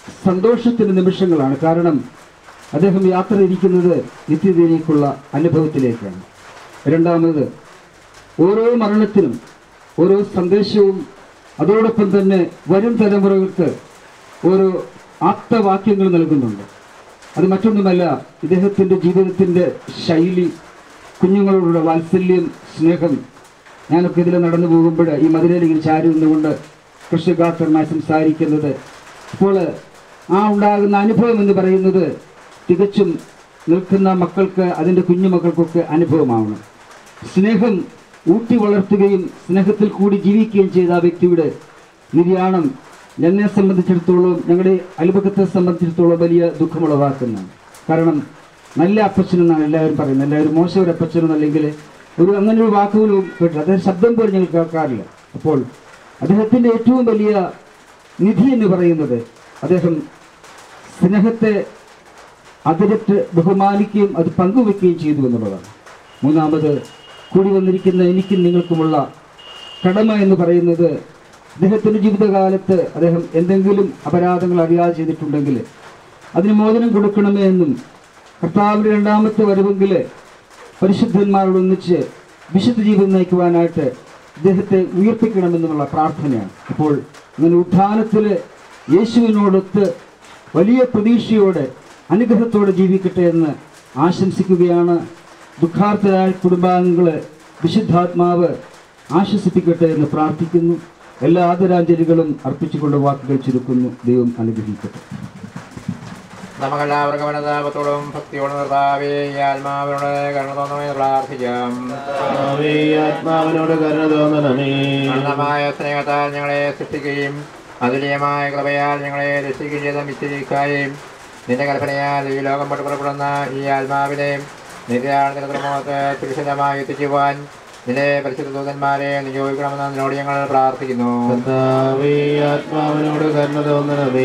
സന്തോഷത്തിൻ്റെ നിമിഷങ്ങളാണ് കാരണം അദ്ദേഹം യാത്ര ഇരിക്കുന്നത് നിത്യതയിലേക്കുള്ള അനുഭവത്തിലേക്കാണ് രണ്ടാമത് ഓരോ മരണത്തിനും ഓരോ സന്ദേശവും അതോടൊപ്പം തന്നെ വരും തലമുറകൾക്ക് ഓരോ ആപ്തവാക്യങ്ങൾ നൽകുന്നുണ്ട് അത് മറ്റൊന്നുമല്ല ഇദ്ദേഹത്തിൻ്റെ ജീവിതത്തിൻ്റെ ശൈലി കുഞ്ഞുങ്ങളോടുള്ള വാത്സല്യം സ്നേഹം ഞാനൊക്കെ ഇതിൽ നടന്നു പോകുമ്പോൾ ഈ മതിലരികിൽ ചാരി നിന്നുകൊണ്ട് കൃഷിഗാത്രമായി സംസാരിക്കുന്നത് അപ്പോൾ ആ ഉണ്ടാകുന്ന അനുഭവം എന്ന് പറയുന്നത് തികച്ചും നിൽക്കുന്ന മക്കൾക്ക് അതിൻ്റെ കുഞ്ഞുമക്കൾക്കൊക്കെ അനുഭവമാവണം സ്നേഹം ഊട്ടി വളർത്തുകയും സ്നേഹത്തിൽ കൂടി ജീവിക്കുകയും ചെയ്ത ആ വ്യക്തിയുടെ നിര്യാണം എന്നെ സംബന്ധിച്ചിടത്തോളം ഞങ്ങളുടെ അയൽപക്കത്തെ സംബന്ധിച്ചിടത്തോളം വലിയ ദുഃഖമുളവാക്കുന്നതാണ് കാരണം നല്ല അപ്പച്ചൻ എന്നാണ് എല്ലാവരും പറയുന്നത് എല്ലാവരും മോശം ഒരു അപ്പച്ചൻ എന്നല്ലെങ്കിൽ ഒരു അങ്ങനെ ഒരു വാക്കുപോലും കേട്ടില്ല അദ്ദേഹം ശബ്ദം പോലും ഞങ്ങൾ കേൾക്കാറില്ല അപ്പോൾ അദ്ദേഹത്തിൻ്റെ ഏറ്റവും വലിയ നിധി എന്ന് പറയുന്നത് അദ്ദേഹം സ്നേഹത്തെ അതിരറ്റ് ബഹുമാനിക്കുകയും അത് പങ്കുവെക്കുകയും ചെയ്തു എന്നുള്ളതാണ് മൂന്നാമത് കൂടി വന്നിരിക്കുന്ന എനിക്കും നിങ്ങൾക്കുമുള്ള കടമ എന്ന് പറയുന്നത് അദ്ദേഹത്തിൻ്റെ ജീവിതകാലത്ത് അദ്ദേഹം എന്തെങ്കിലും അപരാധങ്ങൾ അറിയാതെ ചെയ്തിട്ടുണ്ടെങ്കിൽ അതിന് മോചനം കൊടുക്കണമേ എന്നും കർത്താവിൻ്റെ രണ്ടാമത്തെ വരവെങ്കിൽ പരിശുദ്ധന്മാരോടൊന്നിച്ച് വിശുദ്ധ ജീവിതം നയിക്കുവാനായിട്ട് ഇദ്ദേഹത്തെ ഉയർപ്പിക്കണമെന്നുള്ള പ്രാർത്ഥനയാണ് അപ്പോൾ അങ്ങനെ ഉത്ഥാനത്തിൽ യേശുവിനോടൊത്ത് വലിയ പ്രതീക്ഷയോടെ അനുഗ്രഹത്തോടെ ജീവിക്കട്ടെ എന്ന് ആശംസിക്കുകയാണ് ദുഃഖാർത്ഥരായ കുടുംബാംഗങ്ങളെ വിശുദ്ധാത്മാവ് ആശ്വസിപ്പിക്കട്ടെ എന്ന് പ്രാർത്ഥിക്കുന്നു എല്ലാ ആദരാഞ്ജലികളും അർപ്പിച്ചുകൊണ്ട് വാക്കുകൾ ചുരുക്കുന്നു ദൈവം അനുഗ്രഹിക്കട്ടെ നമുക്കെല്ലാവർക്കും അനുതാപത്തോടും ഭക്തിയോടും നിർത്താവേ ഈ ആത്മാവിനോട് കരുണ തോന്നണമെന്ന് പ്രാർത്ഥിക്കാം ആത്മാവിനോട് കരുണ തോന്നണമേ അനന്തമായ സ്നേഹത്താൽ ഞങ്ങളെ സൃഷ്ടിക്കുകയും അതുല്യമായ കൃപയാൽ ഞങ്ങളെ രക്ഷിക്കുകയും ചെയ്ത മിശ്രിക്കായും നിന്റെ കൽപ്പനയാൽ ഈ ലോകം പട്ട് പുറപ്പെടുന്ന ഈ ആത്മാവിനെ നിര്യാണത്തിനോത്ത് സുരക്ഷിതമായി എത്തിക്കുവാൻ നിന്റെ പരിശുദ്ധ ദൂതന്മാരെ നിയോഗിക്കണമെന്ന് നിന്നോട് ഞങ്ങൾ പ്രാർത്ഥിക്കുന്നു കർത്താവേ ആത്മാവിനോട് കരുണ തോന്നണമേ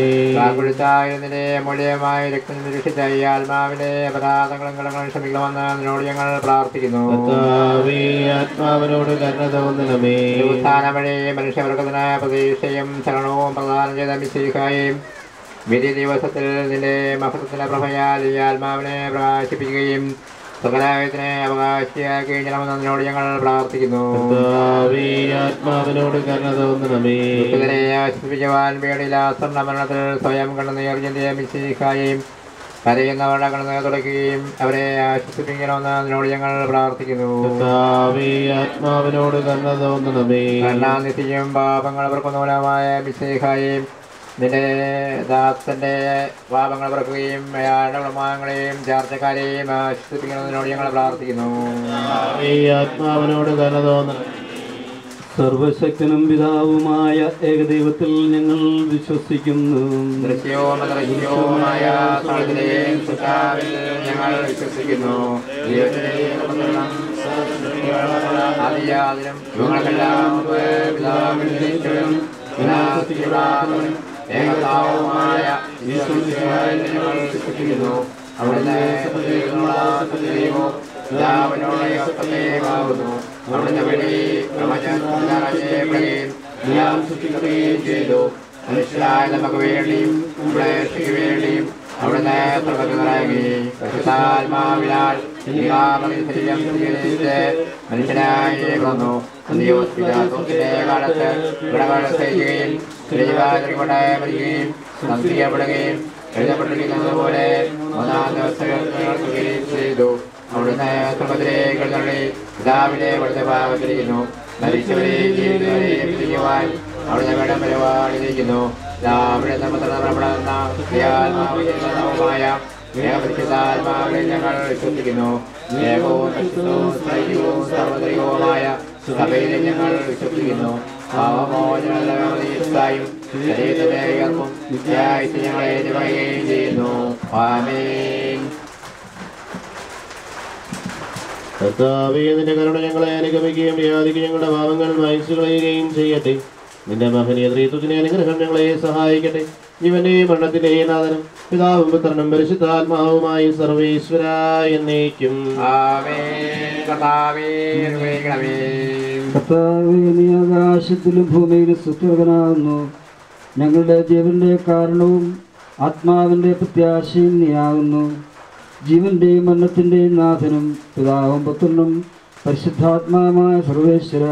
നിന്റെ മൂല്യമായ രക്തം നിരീക്ഷിച്ച ഈ ആത്മാവിന്റെ അപരാധങ്ങളും കടങ്ങളും ക്ഷമിക്കണമെന്ന് നിന്നോട് ഞങ്ങൾ പ്രാർത്ഥിക്കുന്നു കർത്താവേ ആത്മാവിനോട് കരുണ തോന്നണമേ ഉത്ഥാന വഴി മനുഷ്യവർഗത്തിന് പ്രതീക്ഷയും ശരണവും പ്രദാനം ചെയ്ത മിശിഹായും വിധി ദിവസത്തിൽ നിന്റെ മഹത്വത്തിന്റെ പ്രഭയാൽ ഈ ആത്മാവിനെ പ്രകാശിപ്പിക്കുകയും സകലായത്തിനെ അവകാശിയാക്കി കഴിഞ്ഞാൽ നിന്നോട് ഞങ്ങൾ പ്രാർത്ഥിക്കുന്നു കർത്താവേ ആത്മാവിനോട് കരുണ തോന്നണമേ ദുഃഖിതരെ ആശ്വസിപ്പിക്കുവാൻ വേണ്ടിയില്ലാത്ത മരണത്തിൽ സ്വയം കണ്ണുനീർ ചിന്തിയ മിശിഹായും കരയുന്നവരുടെ കണ്ണുനീർ തുടയ്ക്കുകയും അവരെ ആശ്വസിപ്പിക്കണമെന്ന് നിന്നോട് ഞങ്ങൾ പ്രാർത്ഥിക്കുന്നു കർത്താവേ ആത്മാവിനോട് കരുണ തോന്നണമേ കരുണാനിധിയും പാപങ്ങൾ പുറക്കുന്നവനുമായ മിശേഹായും നിന്റെ ദാസന്റെ പാപങ്ങൾ പുറക്കുകയും അയാളുടെ കുടുംബാംഗങ്ങളെയും ചാർച്ചക്കാരെയും ആശ്വസിപ്പിക്കണമെന്നതിനോട് ഞങ്ങൾ പ്രാർത്ഥിക്കുന്നു കർത്താവേ ആത്മാവിനോട് കരുണ തോന്നണമേ സർവശക്തനും പിതാവുമായ ഏകദൈവത്തിൽ ഞങ്ങൾ വിശ്വസിക്കുന്നു ദൃശ്യവും അദൃശ്യവുമായ സകലത്തിലെയും സൃഷ്ടാവിൽ ഞങ്ങൾ വിശ്വസിക്കുന്നു ദൈവത്തിന്റെയും പുത്രനും ആദിയാദിനും യുഗങ്ങൾക്കെല്ലാം മുമ്പ് പിതാവിൽ ജനിച്ചവനും വിനാശിക്കാത്തവനും ഏകതാവുമായ ഈശ്വരൻ ഞങ്ങൾ വിശ്വസിക്കുന്നു അവിടുന്ന് സത്യത്തിലുള്ള സത്യദൈവവും പിതാവിനോട് ഏകത്വമേകാവുന്നു അവിടുന്ന് വഴി പ്രപഞ്ചം ചെയ്യപ്പെടുകയും എല്ലാം സൃഷ്ടിക്കുകയും ചെയ്തു മനുഷ്യരായ നമുക്ക് വേണ്ടിയും നമ്മുടെ രക്ഷയ്ക്ക് വേണ്ടിയും അവിടുന്ന് പ്രകൃതരാകി പരിശുദ്ധാത്മാവിനാൽ ശരീരം സ്വീകരിച്ച് മനുഷ്യനായി വന്നു അന്ത്യോസ്പിതാത്തിന്റെ കാലത്ത് വിടകൾ സഹിക്കുകയും ശരീരകൊണ്ട് മരിക്കുകയും സംസ്കരിക്കപ്പെടുകയും എഴുതപ്പെട്ടിരിക്കുന്നത് പോലെ മൂന്നാം ദിവസം ഉയർത്തുകയും ചെയ്തു അവിടുന്ന് സ്വർഗത്തിലേക്ക് എഴുന്നള്ളി പിതാവിനെ അവിടുത്തെ ഭാഗത്തിരിക്കുന്നു മരിച്ചവരെയും ജീവിതവരെയും വിധിക്കുവാൻ അവിടുന്ന് വേണം പരിപാടിയിരിക്കുന്നു അവിടെ നമ്മപ്പെടുന്ന ക്രിയാത്മാവുമായ ഏകപരിശുദ്ധാത്മാവിനെ ഞങ്ങൾ വിശ്വസിക്കുന്നു ഏകവും പരിശുദ്ധവും സൈന്യവും സർവ്വതൈകവുമായ സഭയിലെ ഞങ്ങൾ വിശ്വസിക്കുന്നു പാവമോചനയും ശരീരത്തിന്റെ ഉയർപ്പും നിത്യായിട്ട് ഞങ്ങളെ നിവഹിക്കുകയും ചെയ്യുന്നു ആമേൻ കർത്താവേ നിന്റെ കരുണ ഞങ്ങളെ അനുഗമിക്കുകയും യാതിക്ക് ഞങ്ങളുടെ പാപങ്ങൾ വായിച്ചു കളയുകയും ചെയ്യട്ടെ നിന്റെ മഹനീയ ത്രീത്വത്തിന്റെ അനുഗ്രഹം ഞങ്ങളെ സഹായിക്കട്ടെ ജീവന്റെയും മരണത്തിന്റെയും നാഥനും പിതാവും പുത്രനും പരിശുദ്ധാത്മാവുമായി സർവേശ്വര എന്നേക്കും ആമേൻ കർത്താവേ അനുഗ്രഹിക്കണമേ കർത്താവേ നീ ആകാശത്തിലും ഭൂമിയിലും സുസ്ഥിരനാകുന്നു ഞങ്ങളുടെ ജീവന്റെ കാരണവും ആത്മാവിൻ്റെ പ്രത്യാശയും നീയാകുന്നു ജീവന്റെയും മരണത്തിൻ്റെയും നാഥനും പിതാവും പുത്രനും പരിശുദ്ധാത്മാവുമായ സർവേശ്വര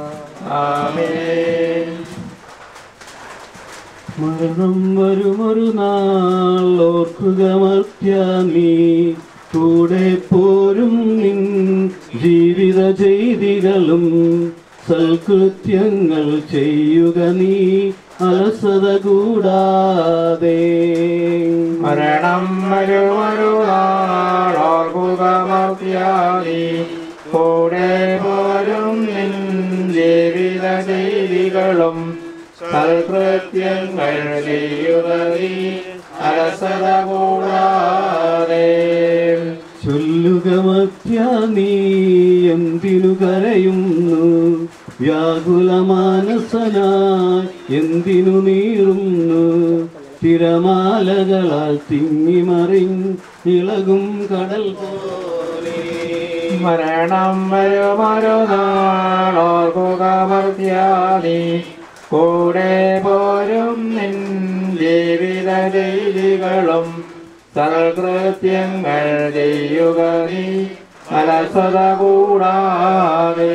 മരണം വരുമൊരു നാൾ ഓർക്കുക മർത്യ നീ കൂടെ പോരും നിൻ ജീവിത ചെയ്തികളും സൽകൃത്യങ്ങൾ ചെയ്യുക നീ അലസത കൂടാതെ മരണം വരുമൊരു നാളോർക്കുക മർത്യാദി കൂടെ പോരും നിൻ ജീവിത ചെയ്തികളും സൽകൃത്യങ്ങൾ ചെയ്യുക നീ അലസത കൂടാതെ ചൊല്ലുക മർത്യ നീ എന്തിനു കരയുന്നു വ്യാകുല മാനസനായി എന്തിനു നീറുന്നു തിരമാലകളാൽ തിങ്ങിമറിൻ ഇളകും കടൽ പോലെ മരണം വരുമൊരു നാളോർക്കുക മർത്യാദി കൂടെ പോരും നിൻ ജീവിത ചെയ്തികളും സൽകൃത്യങ്ങൾ ചെയ്യുക നീ അലസത കൂടാതെ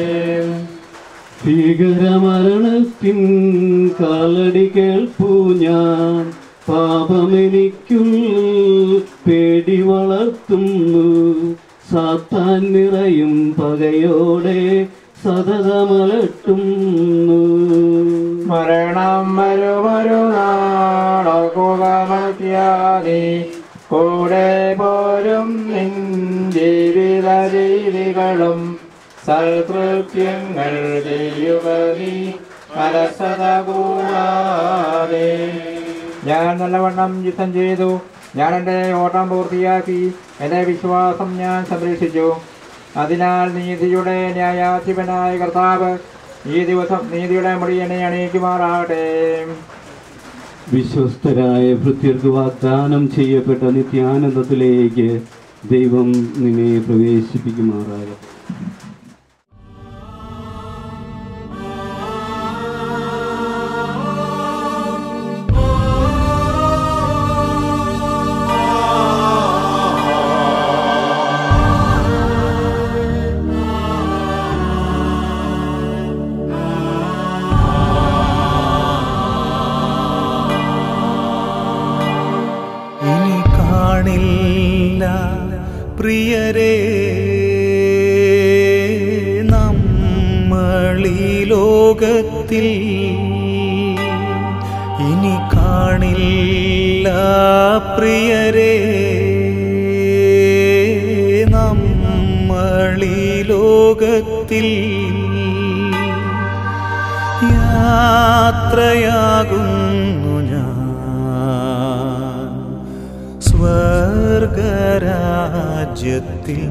ഭീകരമരണത്തിൻ കാലടി കേൾപ്പു ഞാൻ പാപമെനിക്കുള്ളിൽ പേടി വളർത്തുന്നു സാത്താൻ നിറയും പകയോടെ സതതമലട്ടുന്നു മരണം വരുമൊരു നാളോർക്കുക മർത്യാദി കൂടെ പോരും നിൻ ജീവിത രീതികളും സൽകൃത്യങ്ങൾ ചെയ്യുക നീ അലസത കൂടാതെ ഞാൻ നല്ലവണ്ണം യുദ്ധം ചെയ്തു ഞാൻ എൻ്റെ ഓട്ടം പൂർത്തിയാക്കി എൻ്റെ വിശ്വാസം ഞാൻ സംരക്ഷിച്ചു അതിനാൽ നീതിയുടെ ന്യായാധിപനായ കർത്താവ് ഈ ദിവസം നീതിയുടെ മുടിയനെ അണിയിക്കുമാറാകട്ടെ വിശ്വസ്തരായ ഭൃത്യർക്ക് വാഗ്ദാനം ചെയ്യപ്പെട്ട നിത്യാനന്ദത്തിലേക്ക് ദൈവം നിന്നെ പ്രവേശിപ്പിക്കുമാറാകട്ടെ ഇനി കാണില്ല പ്രിയരെ നമ്മളീ ലോകത്തിൽ ഇനി കാണില്ല പ്രിയരെ നമ്മളീ ലോകത്തിൽ യാത്രയാകുന്നു ഞാൻ സ്വർഗരാജ്യത്തിൽ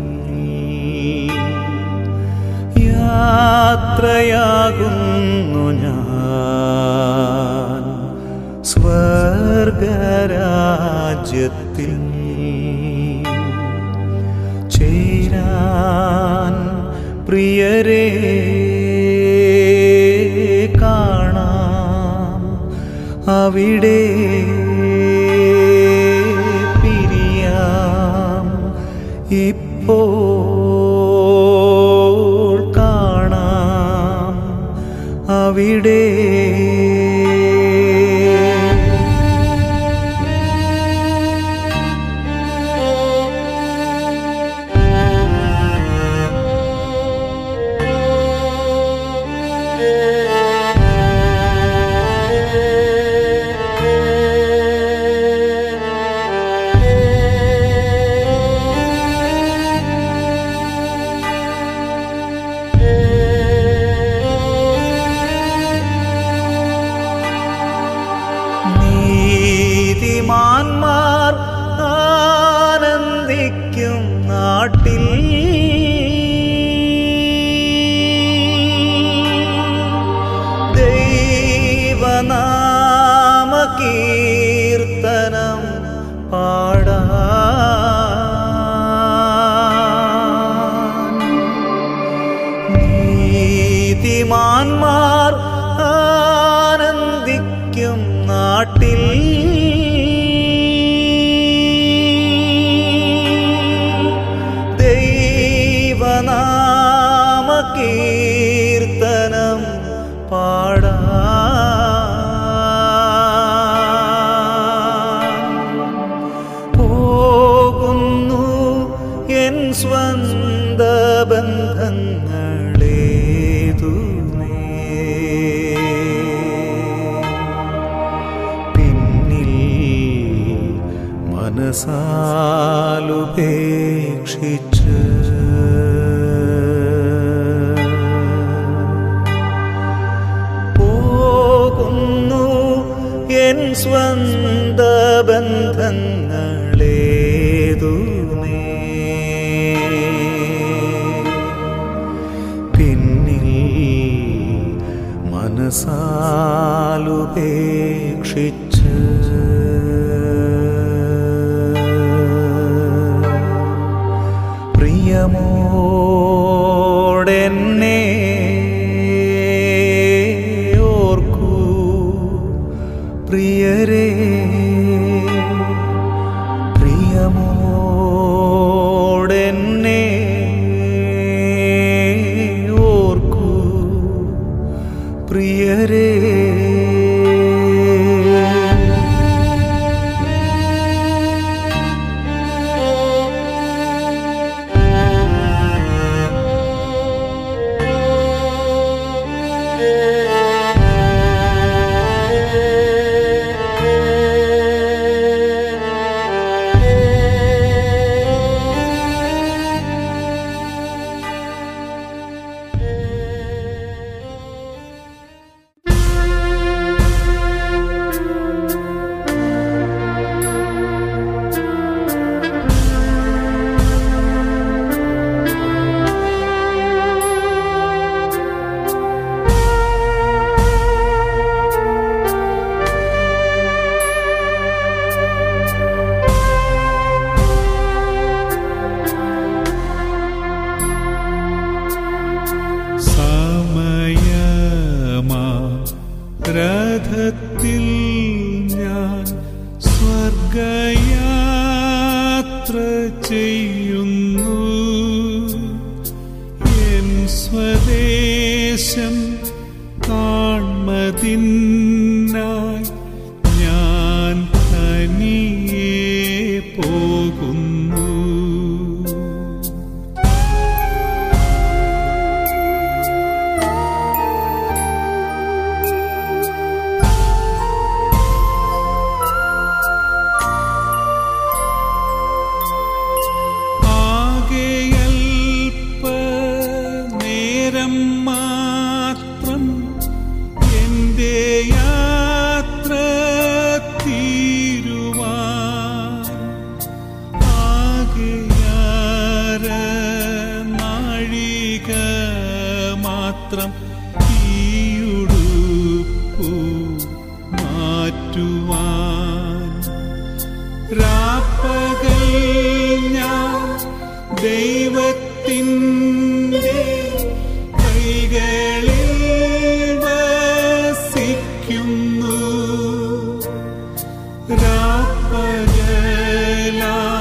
യാത്രയാകുന്നു ഞാൻ സ്വർഗരാജ്യത്തിൽ ചേരാൻ പ്രിയരെ കാണാം അവിടെ പിരിയാം ഇപ്പോൾ കാണാം അവിടെ നീതിമാന്മാർ ആനന്ദിക്കും നാട്ടിൽ ദൈവനാമ കീർത്തനം പാടാൻ നീതിമാന്മാർ ആനന്ദിക്കും നാട്ടിൽ മനസാലുപേക്ഷിച്ച് പോകുന്നു എൻ സ്വന്ത ബന്ധങ്ങളേതുമേ പിന്നിൽ മനസാലുപേക്ഷിച്ച് പ്രിയമോടെന്നെ ഓർക്കൂ പ്രിയരേ പ്രിയമോടെന്നെ ഓർക്കൂ പ്രിയരേ സമയമാ രഥത്തിൽ ഞാൻ സ്വർഗയാത്ര ചെയ്യുന്നു എൻ സ്വദേശം കാൺമതിനായി ഞാൻ തനിയെ പോകുന്നു ആകെയൽപ്പ നേരം മാത്രം എന്റെ യാത്ര തീരുവാൻ ആകെയാര നാഴിക മാത്രം ഈയുടുപ്പു മാറ്റുവാൻ രാപ്പകൽ ഞാൻ ദൈവത്തിൻ്റെ കൈകളിൽ വസിക്കുന്നു രാപ്പകല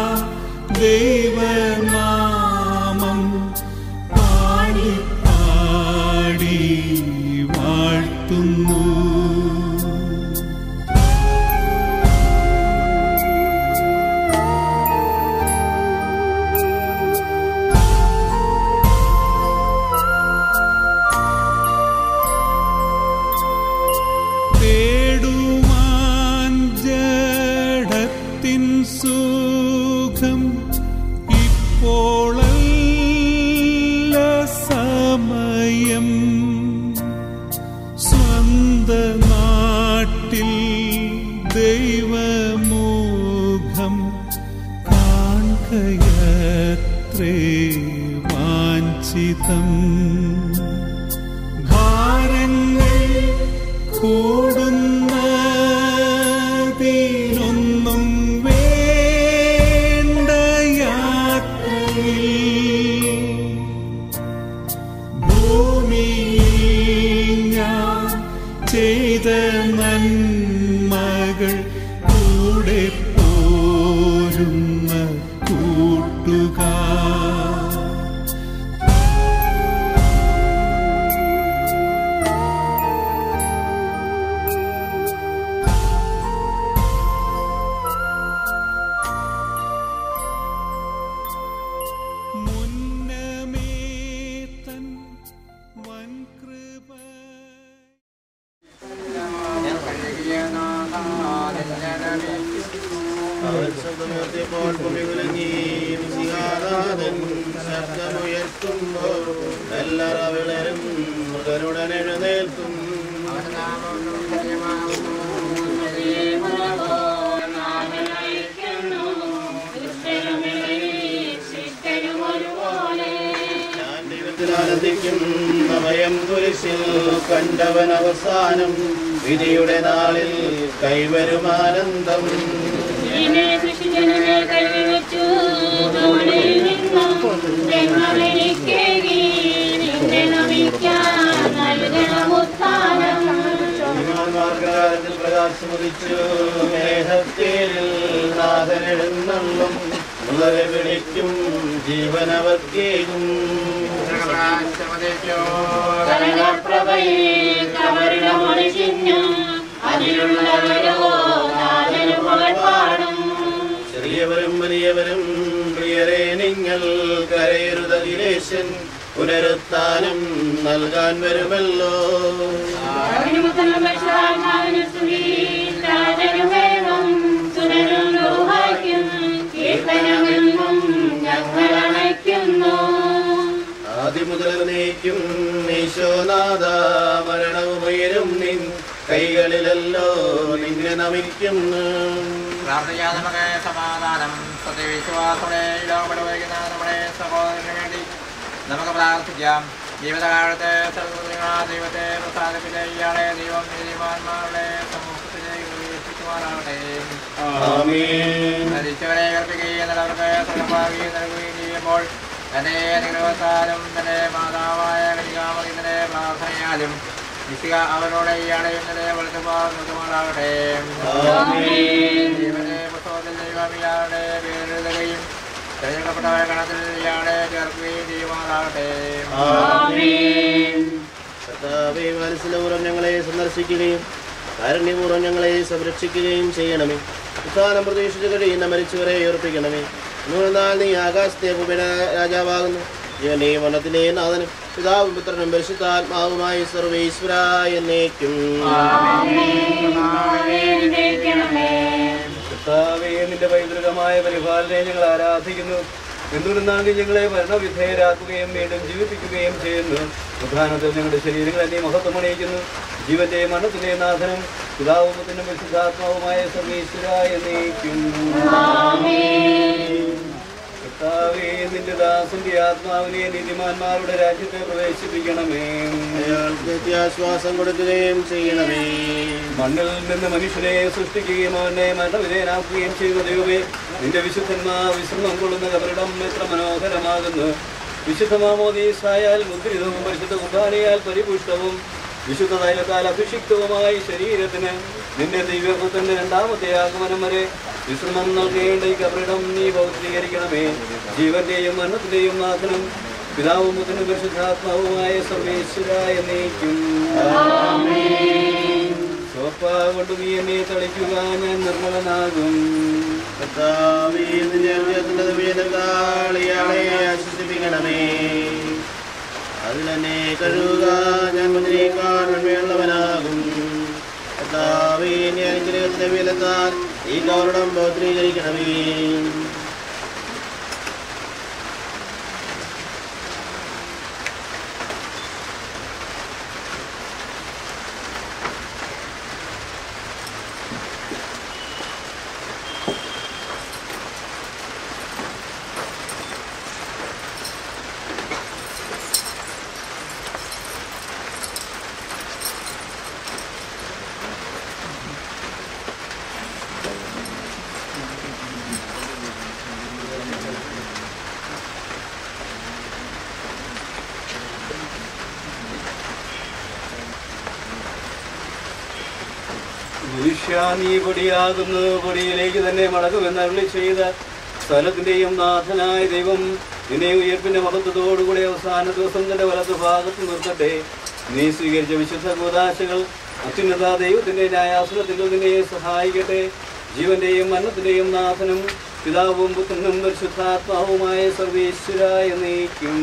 ദൈവനാമം പാടി പാടി വാഴ്ത്തുന്നു തേടുവാൻ ജഡത്തിൻ സുഖം ഇപ്പോളല്ല സമയം സ്വന്ത നാട്ടിൽ ദൈവമുഖം കാൺകയത്രേ വാഞ്ചിതം ഭാരങ്ങൾ കൂടുന്നതിനൊന്നും വേണ്ട യാത്രയിൽ ഭൂമിയിൽ ഞാൻ ചെയ്ത നന്മകൾ കൂടെ പോരുന്ന കൂട്ടുകാർ മുന്നമേ തൻ വൻകൃപ ഞാൻ കഴുകിയ നാഥാ നിന്റെ നബി അവൻ ശബ്ദമുയർത്തിയപ്പോൾ ഭൂമി കുലുങ്ങി മിശിഹാനാഥൻ ശബ്ദമുയർത്തുമ്പോൾ എല്ലാവരും വിളരും മൃഗരുടൻ എഴുന്നേൽക്കും ഞാൻ ദൈവത്തിൽ ആനന്ദിക്കും ഭയം കുരിശിൽ കണ്ടവൻ അവസാനം വിധിയുടെ നാളിൽ കൈവരും ആനന്ദം മാർഗകാലത്തിൽ പ്രകാശമുദിച്ചു മേഘത്തേരിൽ നാഥനെഴുന്നള്ളും മുളരെ വിളിക്കും ജീവനവർക്കേകും ചെറിയവരും വലിയവരും പ്രിയരെ നിങ്ങൾ കരയരുതകിലേശൻ പുനരുത്ഥാനം നൽകാൻ വരുമല്ലോ ആദ്യം മുതൽ നീക്കും ഈശോനാഥ മരണവുമുയരും നിൻ കൈകളിലല്ലോ നിന്നെ നമിക്കുന്നു പ്രാർത്ഥിക്കാൻ നമുക്ക് സമാധാനം സത്യവിശ്വാസത്തോടെ ഈ ലോകം വഹിക്കുന്ന നമ്മുടെ സഹോദരന് വേണ്ടി നമുക്ക് പ്രാർത്ഥിക്കാം ജീവിതകാലത്ത് സർവ്വ ദൈവത്തെ പ്രസാദിപ്പിച്ച ഇയാളെ ദൈവം നീതിമാന്മാരുടെ സമൂഹത്തിലേക്ക് പ്രവേശിക്കുവാനാവട്ടെ ആമേൻ മരിച്ചവരെ കൽപ്പിക്കുകയും അവർക്ക് സുഖഭാവി നൽകുകയും ചെയ്യുമ്പോൾ തന്റെ അനുഗ്രഹത്താലും തന്റെ മാതാവായ കനികാമറിന്റെ പ്രാർത്ഥനയാലും നിശിക അവരോട് ഇയാളെയും തന്നെ വളർത്തുമാറാകട്ടെ ജീവന്റെ പുസ്തകത്തിൽ ദൈവം ഇയാളുടെ പേരെഴുതുകയും തിരഞ്ഞെടുക്കപ്പെട്ടവരെ ഗണത്തിൽ ഇയാളെ ചേർക്കുകയും ചെയ്യുമാറാകട്ടെ കർത്താവേ മനസ്സിലൂറം ഞങ്ങളെ സന്ദർശിക്കുകയും കാരുണ്യപൂർവ്വം ഞങ്ങളെ സംരക്ഷിക്കുകയും ചെയ്യണമേ ഉത്ഥാനം പ്രതീക്ഷിച്ച് കഴിയുന്ന മരിച്ചവരെ ഉയർപ്പിക്കണമേ എന്നാൽ നീ ആകാശത്തെ ഭൂമിയുടെ രാജാവാകുന്നു ജീവന്റെയും വണ്ണത്തിന്റെയും നാഥനും പിതാവും പുത്രനും പരിശുദ്ധാത്മാവുമായി സർവേശ്വരായ എന്നേക്കും കർത്താവേ നിന്റെ പൈതൃകമായ പരിപാലനയെ ഞങ്ങൾ ആരാധിക്കുന്നു എന്തുകൊണ്ടാണ് ഞങ്ങളെ മരണവിധേയരാക്കുകയും വീണ്ടും ജീവിപ്പിക്കുകയും ചെയ്യുന്നു പ്രധാനത്തിൽ ഞങ്ങളുടെ ശരീരങ്ങൾ എന്നെ മഹത്വമണിയിക്കുന്നു ജീവന്റെയും മരണത്തിന്റെയും നാഥനും പിതാവും പുത്രനും വിശുദ്ധാത്മാവുമായ സർവീശ്വര എന്നേക്കും കർത്താവേ നിന്റെ ദാസന്റെ ആത്മാവിനെ നീതിമാന്മാരുടെ രാജ്യത്തെ പ്രവേശിപ്പിക്കണമേ അയാൾക്ക് നിത്യാശ്വാസം കൊടുക്കുകയും ചെയ്യണമേ മണ്ണിൽ നിന്ന് മനുഷ്യനെ സൃഷ്ടിക്കുകയും അവനെ മരണവിധേയനാക്കുകയും ചെയ്ത ദൈവമേ നിന്റെ വിശുദ്ധന്മാർ വിശ്രമം കൊള്ളുന്ന കബറിടം എത്ര മനോഹരമാകുന്നു വിശുദ്ധമാമോദീസായാൽ മുദ്രിതവും പരിശുദ്ധ കുർബാനയാൽ പരിപുഷ്ടവും വിശുദ്ധ തൈലത്താൽ അഭിഷിക്തവുമായ ശരീരത്തിന് നിന്റെ ദൈവപുത്രന്റെ രണ്ടാമത്തെ ആഗമനം വരെ വിശ്രമം നൽകേണ്ട ഈ കബറിടം നീ പൗത്രീകരിക്കണമേ ജീവന്റെയും മരണത്തിന്റെയും നാഥനും പിതാവും പുത്രനും പരിശുദ്ധാത്മാവുമായ സർവേശ്വരായ നീക്കും സോപ്പ കൊണ്ട് നീ എന്നെ തളിക്കുക ഞാൻ നിർമ്മലനാകും കർത്താവേ നിന്റെ അനുഗ്രഹത്തിന്റെ ദിവ്യനത്താൽ ഇയാളെ ആശ്വസിപ്പിക്കണമേ അതിലെന്നെ കഴുകുക ഞാൻ മുദ്രയേക്കാൾ നന്മയുള്ളവനാകും കർത്താവേ എന്നെ അനുഗ്രഹത്തിന്റെ വീലത്താൽ ഈ കൗരണം പൗത്രീകരിക്കണമേ മനുഷ്യ നീ പൊടിയാകുന്നു പൊടിയിലേക്ക് തന്നെ മടക്കുമെന്ന് അരുളി ചെയ്ത സ്ഥലത്തിന്റെയും നാഥനായ ദൈവം നിന്നെ ഉയർപ്പിന്റെ മഹത്വത്തോടുകൂടി അവസാന ദിവസം തന്റെ വലത്ത് ഭാഗത്ത് നിർത്തട്ടെ നീ സ്വീകരിച്ച വിശുദ്ധ കൂതാശകൾ അത്യുന്നത ദൈവത്തിന്റെ ന്യായാസനത്തിൽ നിന്നെ സഹായിക്കട്ടെ ജീവന്റെയും മരണത്തിന്റെയും നാഥനും പിതാവും പുത്രനും പരിശുദ്ധാത്മാവുമായ സർവേശ്വരായ നീക്കും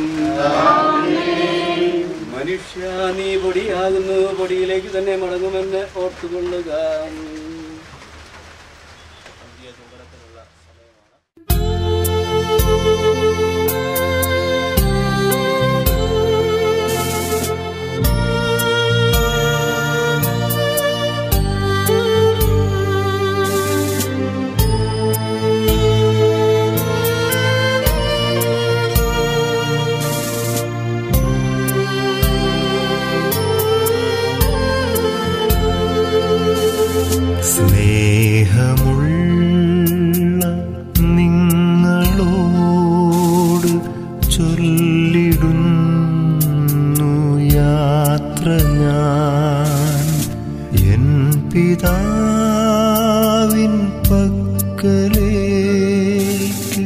മനുഷ്യ നീ പൊടിയാകുന്നു പൊടിയിലേക്ക് തന്നെ മടങ്ങുമെന്ന് ഓർത്തുകൊള്ളുക സ്നേഹമുള്ള നിങ്ങളോട് ചൊല്ലിടുന്നു യാത്ര ഞാൻ എൻ പിതാവിൻ പക്കലേക്ക്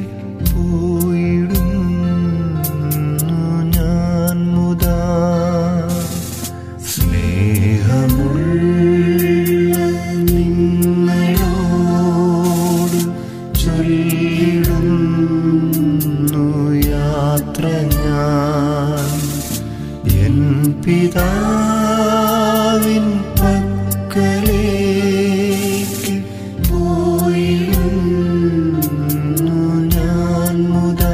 പോയിടുന്നു ഞാൻ മുതാ സ്നേഹമുള്ള നിങ്ങളോട് ചൊല്ലിടുന്നു യാത്ര ഞാൻ എൻ പിതാവിൻ പക്കലേക്ക് പോയിടുന്നു ഞാൻ മുതാ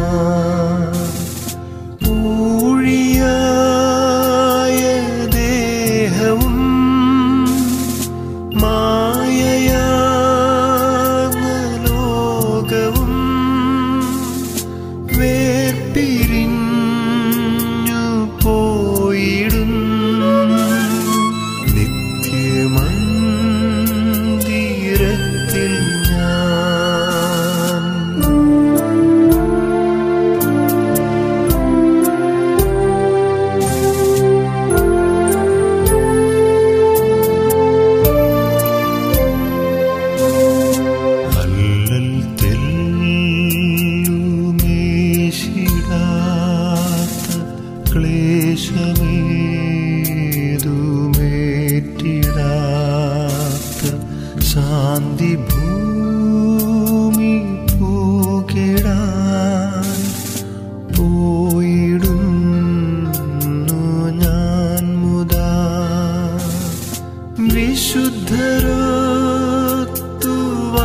ഊഴിയായ ദേഹവും മായയാർന്ന ലോകവും വേർപിരിഞ്ഞു പോയിടും നിത്യമന്ദിരത്തിൽ ഞാൻ അല്ലൽ തെല്ലുമേശിടാത്ത ക്ലേശമേതുമേറ്റിടാത്ത ശാന്തി ഭൂമി പൂകിടാൻ പോയിടുന്നു ഞാൻ മുതാ വിശുദ്ധരൊത്തു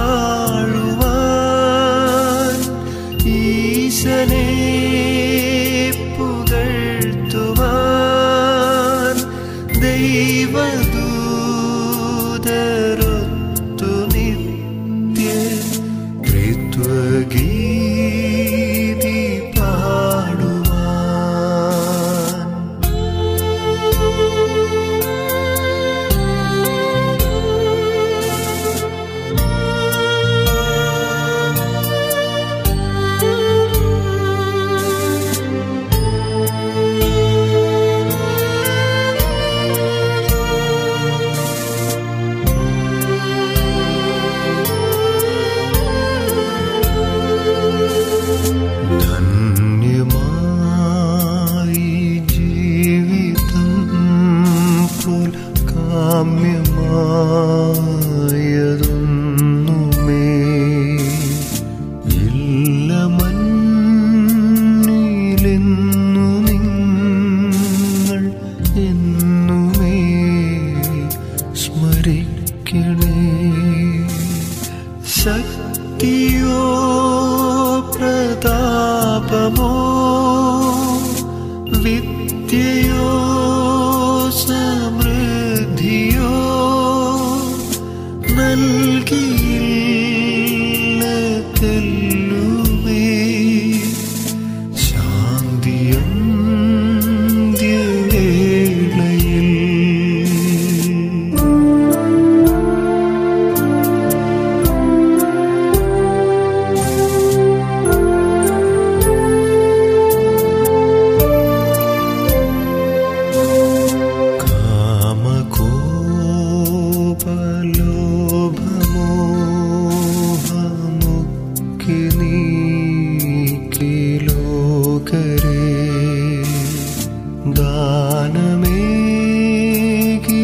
വാഴുവാൻ ഈശനെ പുകഴ്ത്തുവാൻ ദൈവദൂതരൊത്തു നിത്യ ത്രിത്വഗീതി പാടുവാൻ ധന്യമായി ജീവിതം പോൽ കാമ്യമായതൊന്നുമേ ഇല്ല മണ്ണിലെന്നു നിങ്ങൾ എന്നുമേ സ്മരിക്കണേ ശക്തിയോ പ്രതാപമോ വിദ്യയോ സമൃദ്ധിയോ നൽകിയില്ല തെല്ലുമേ ശാന്തിയും വേളയിൽ കാമകോപലോഭമോഹമുക്കി നീക്കി ലോകരെ ദാനമേകി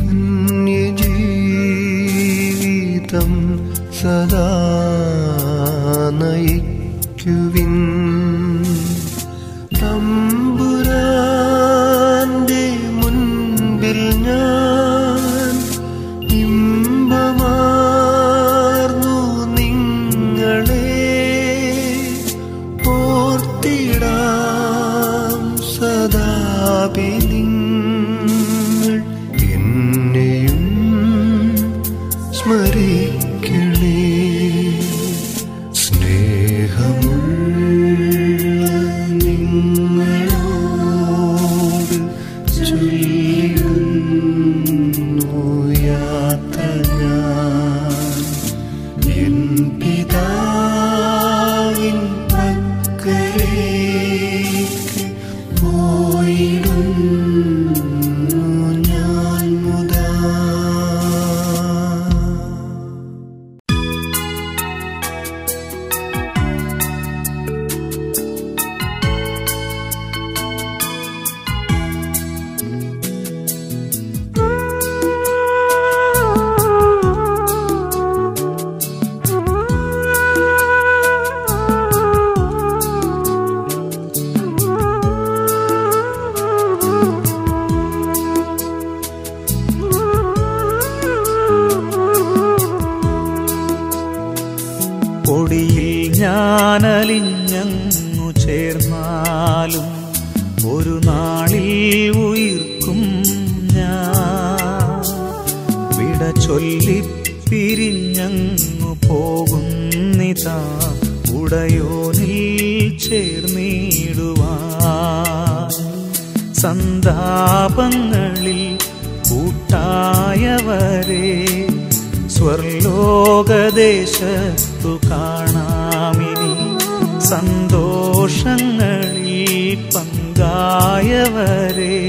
ധന്യജീവിതം സദാ നയിക്കുവിൻ തമ്പുരാന്റെ മുൻപിൽ ഞാൻ ഇമ്പമാർന്നു നിങ്ങളെ ഓർത്തിടാം സദാപി നിങ്ങൾ എന്നെയും സ്മരിക്കണേ സ്നേഹമുള്ള നിങ്ങളോട് ചൊല്ലുന്നു യാത്ര ഞാൻ ഞാനലിഞ്ഞങ്ങു ചേർന്നാലും ഒരു നാളിൽ ഉയിർക്കും ഞാൻ വിട ചൊല്ലി പിരിഞ്ഞങ്ങു പോകുന്നിതാ ഉടയോനിൽ ചേർന്നിടുവാൻ സന്താപങ്ങളിൽ കൂട്ടായവരെ സ്വർലോകദേശത്തു കാണാമിനി സന്തോഷങ്ങളിൽ പങ്കായവരെ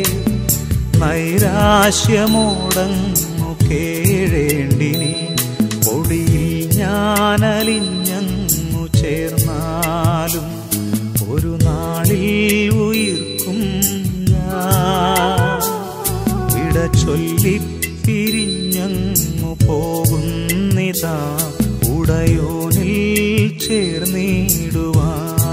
നൈരാശ്യമോടങ്ങു കേഴേണ്ടിനി പൊടിയിൽ ഞാനലിഞ്ഞങ്ങു ചേർന്നാലും ഒരു നാളിൽ ഉയിർക്കും ഞാൻ വിട ചൊല്ലി പിരിഞ്ഞങ്ങു പോകുന്നിതാ ഉടയോനിൽ ചേർന്നിടുവാൻ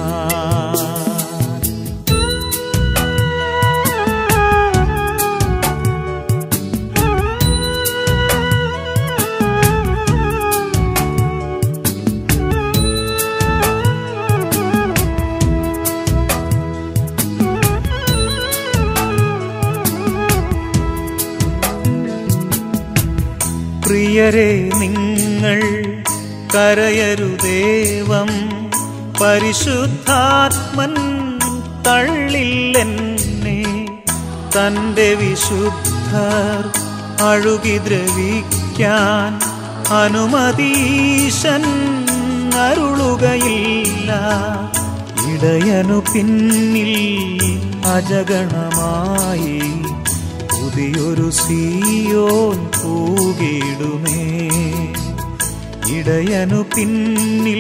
പ്രിയരെ നിങ്ങൾ കരയരുദേവം പരിശുദ്ധാത്മൻ തള്ളില്ലെന്നെ തൻ്റെ വിശുദ്ധർ അഴുകി ദ്രവിക്കാൻ അനുമതീശൻ അരുളുകയില്ല ഇടയനു പിന്നിൽ അജഗണമായി പുതിയൊരു സിയോൻ പൂകിടുമേ ഇടയനു പിന്നിൽ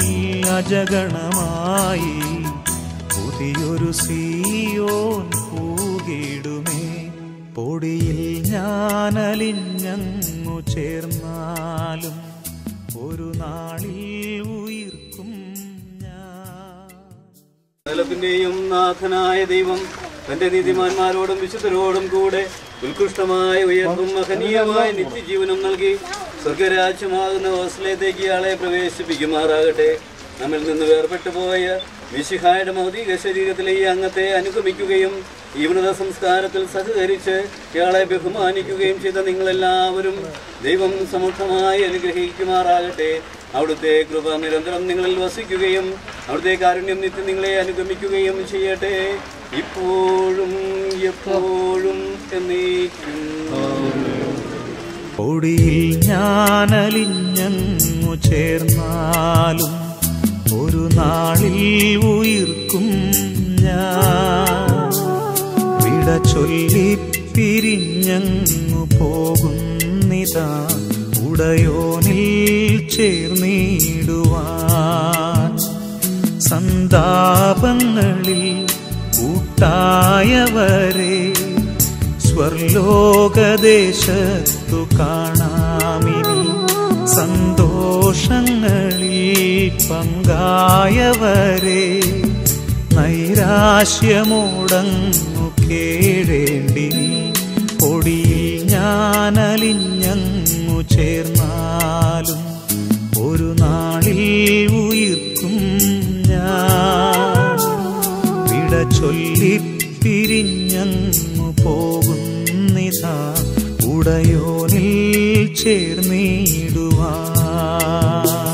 അജഗണമായി പുതിയൊരു സിയോൻ പൂകിടുമേ പൊടിയിൽ ഞാനലിഞ്ഞങ്ങു ചേർന്നാലും ഒരു നാളിൽ ഉയിർക്കും ഞാൻ സകലത്തിന്റെയും നാഥനായ ദൈവം തന്റെ നീതിമാന്മാരോടും വിശുദ്ധരോടും കൂടെ ഉത്കൃഷ്ടമായ ഉയർപ്പും മഹനീയമായ നിത്യജീവനും നൽകി സ്വർഗരാജ്യമാകുന്ന ഹോസ്റ്റലിലേക്ക് ഇയാളെ പ്രവേശിപ്പിക്കുമാറാകട്ടെ നമ്മിൽ നിന്ന് വേർപെട്ടു പോയ മിശിഹായുടെ ഭൗതിക ശരീരത്തിലെ ഈ അംഗത്തെ അനുഗമിക്കുകയും ഈ ഉന്നത സംസ്കാരത്തിൽ സഹകരിച്ച് ഇയാളെ ബഹുമാനിക്കുകയും ചെയ്ത നിങ്ങളെല്ലാവരും ദൈവം സമുദ്ധമായി അനുഗ്രഹിക്കുമാറാകട്ടെ അവിടുത്തെ കൃപ നിരന്തരം നിങ്ങളിൽ വസിക്കുകയും അവിടുത്തെ കാരുണ്യം നിത്യം നിങ്ങളെ അനുഗമിക്കുകയും ചെയ്യട്ടെ ഇപ്പോഴും എപ്പോഴും എന്നേക്കും പൊടിയിൽ ഞാനലിഞ്ഞങ്ങു ചേർന്നാലും ഒരു നാളിൽ ഉയിർക്കും ഞാൻ വിട ചൊല്ലി പിരിഞ്ഞങ്ങു പോകുന്നിതാ ഉടയോനിൽ ചേർന്നിടുവാൻ സന്താപങ്ങളിൽ കൂട്ടായവരെ സ്വർലോകദേശത്തു കാണാമിനി സന്തോഷങ്ങളിൽ പങ്കായവരെ നൈരാശ്യമോടങ്ങു കേഴേണ്ടിനി പൊടിയിൽ ഞാനലിഞ്ഞങ്ങു ചേർന്നാലും ഒരു നാളിൽ ഉയിർക്കും ഞാൻ വിട ചൊല്ലി പിരിഞ്ഞങ്ങു പോകുന്നിതാ ഉടയോനിൽ ചേർന്നിടുവാൻ